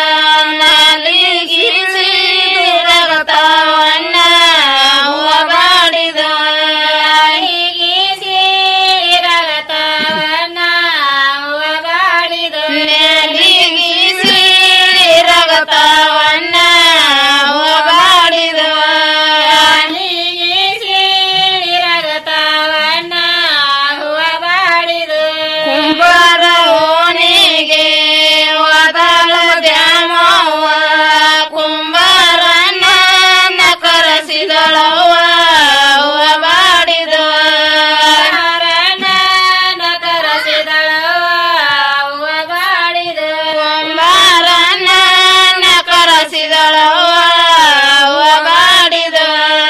ನಾಲಿಗಿಸಿ ರಥವನ್ನ ಹೂವ ಬಾಡಿದ ಹೀಗಿಸಿ ರಥವನ್ನ ಹೂವ ಬಾಡಿದ ನಾಲಿಗಿಸಿ ರಥವನ್ನ ಹೂವ ಬಾಡಿದ ಹೀಗಿಸಿ ರಥವನ್ನ ಹೂವ ಬಾಡಿದ ಕುಂಬಾರ ಓಣಿಗೆ ಒದಲ ದ್ಯಾಮವ್ವ ಕುಂಬಾರನ ಕರೆಸಿದಳವ್ವ ಹೂವ ಬಾಡಿದ ಕರೆಸಿದಳವ್ವ ಹೂವ ಬಾಡಿದ ಕುಂಬಾರನ ಕರೆಸಿದಳವ್ವ ಹೂವ ಬಾಡಿದ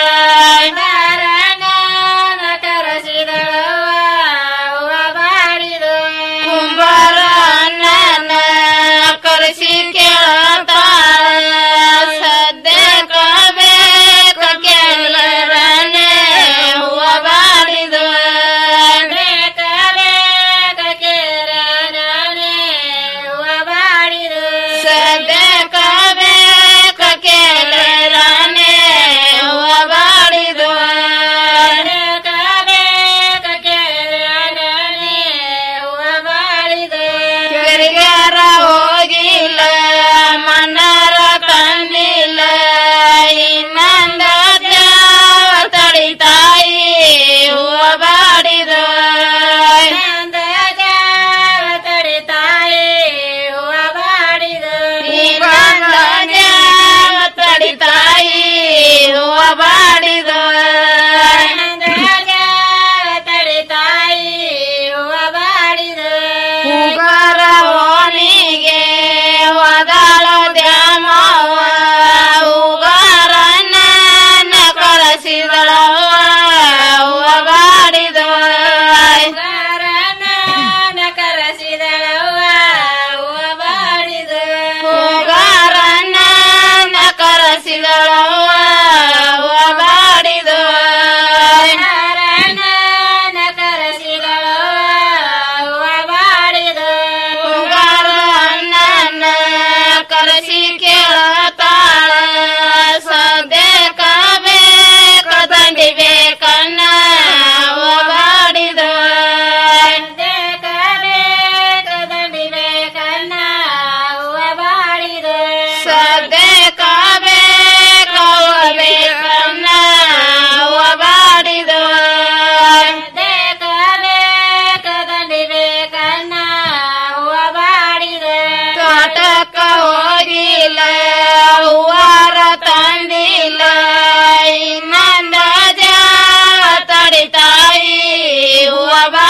ಕರೆಸಿದಳವ್ವ ಹೂವ ಬಾಡಿದ ಕುಂಬಾರ ಅಣ್ಣನ ಕರೆಸಿ ಕೇಳತಾಳ ಸದ್ಯಕ್ಕ ಬೇಕ ಕೇಳರನೆ ಹೂವ ಬಾಡಿದ ಬೇಕ ಬೇಕ ಕೇಳರನೆ ಹೂವ ಬಾಡಿದ ಸದ್ಯಕ್ಕ ಬೇಕ ಕೇಳರನೆ ಹೂವ ಬಾಡಿದ ಬೇಕ ಬೇಕ ಕೇಳರನೆ ಹೂವ ಬಾಡಿದ ಕೆರಿಗಾರ ಹೋಗಿಲ್ಲ ಮನ್ನರ ಕಂಡಿಲ್ಲ ಇನ್ನೊಂದ ದ್ಯಾವ ತಡಿತಾಯಿ ಹೂವ ಬಾಡಿದ ಇನ್ನೊಂದ ದ್ಯಾವ ತಡಿತಾಯಿ ಹೂವ ಬಾಡಿದ ಇನ್ನೊಂದ ದ್ಯಾವ ತಡಿತಾಯಿ ಹೂವ ಬಾಡಿದ ಇನ್ನೊಂದ ದ್ಯಾವ ತಡಿತಾಯಿ ಹೂವ ಬಾಡಿದ ಹೂಗಾರ ಓಣಿಗೆ ಒದಾಳ ದ್ಯಾಮವ್ವ ಹೂಗಾರನ ಕರೆಸಿದಳವ್ವ ಹೂವ ಬಾಡಿದ ಹೂಗಾರನ ಕರೆಸಿದಳವ್ವ ಹೂವ ಬಾಡಿದ ಹೂಗಾರನ ಕರೆಸಿದಳವ್ವ ಹೂವ ಹೂವ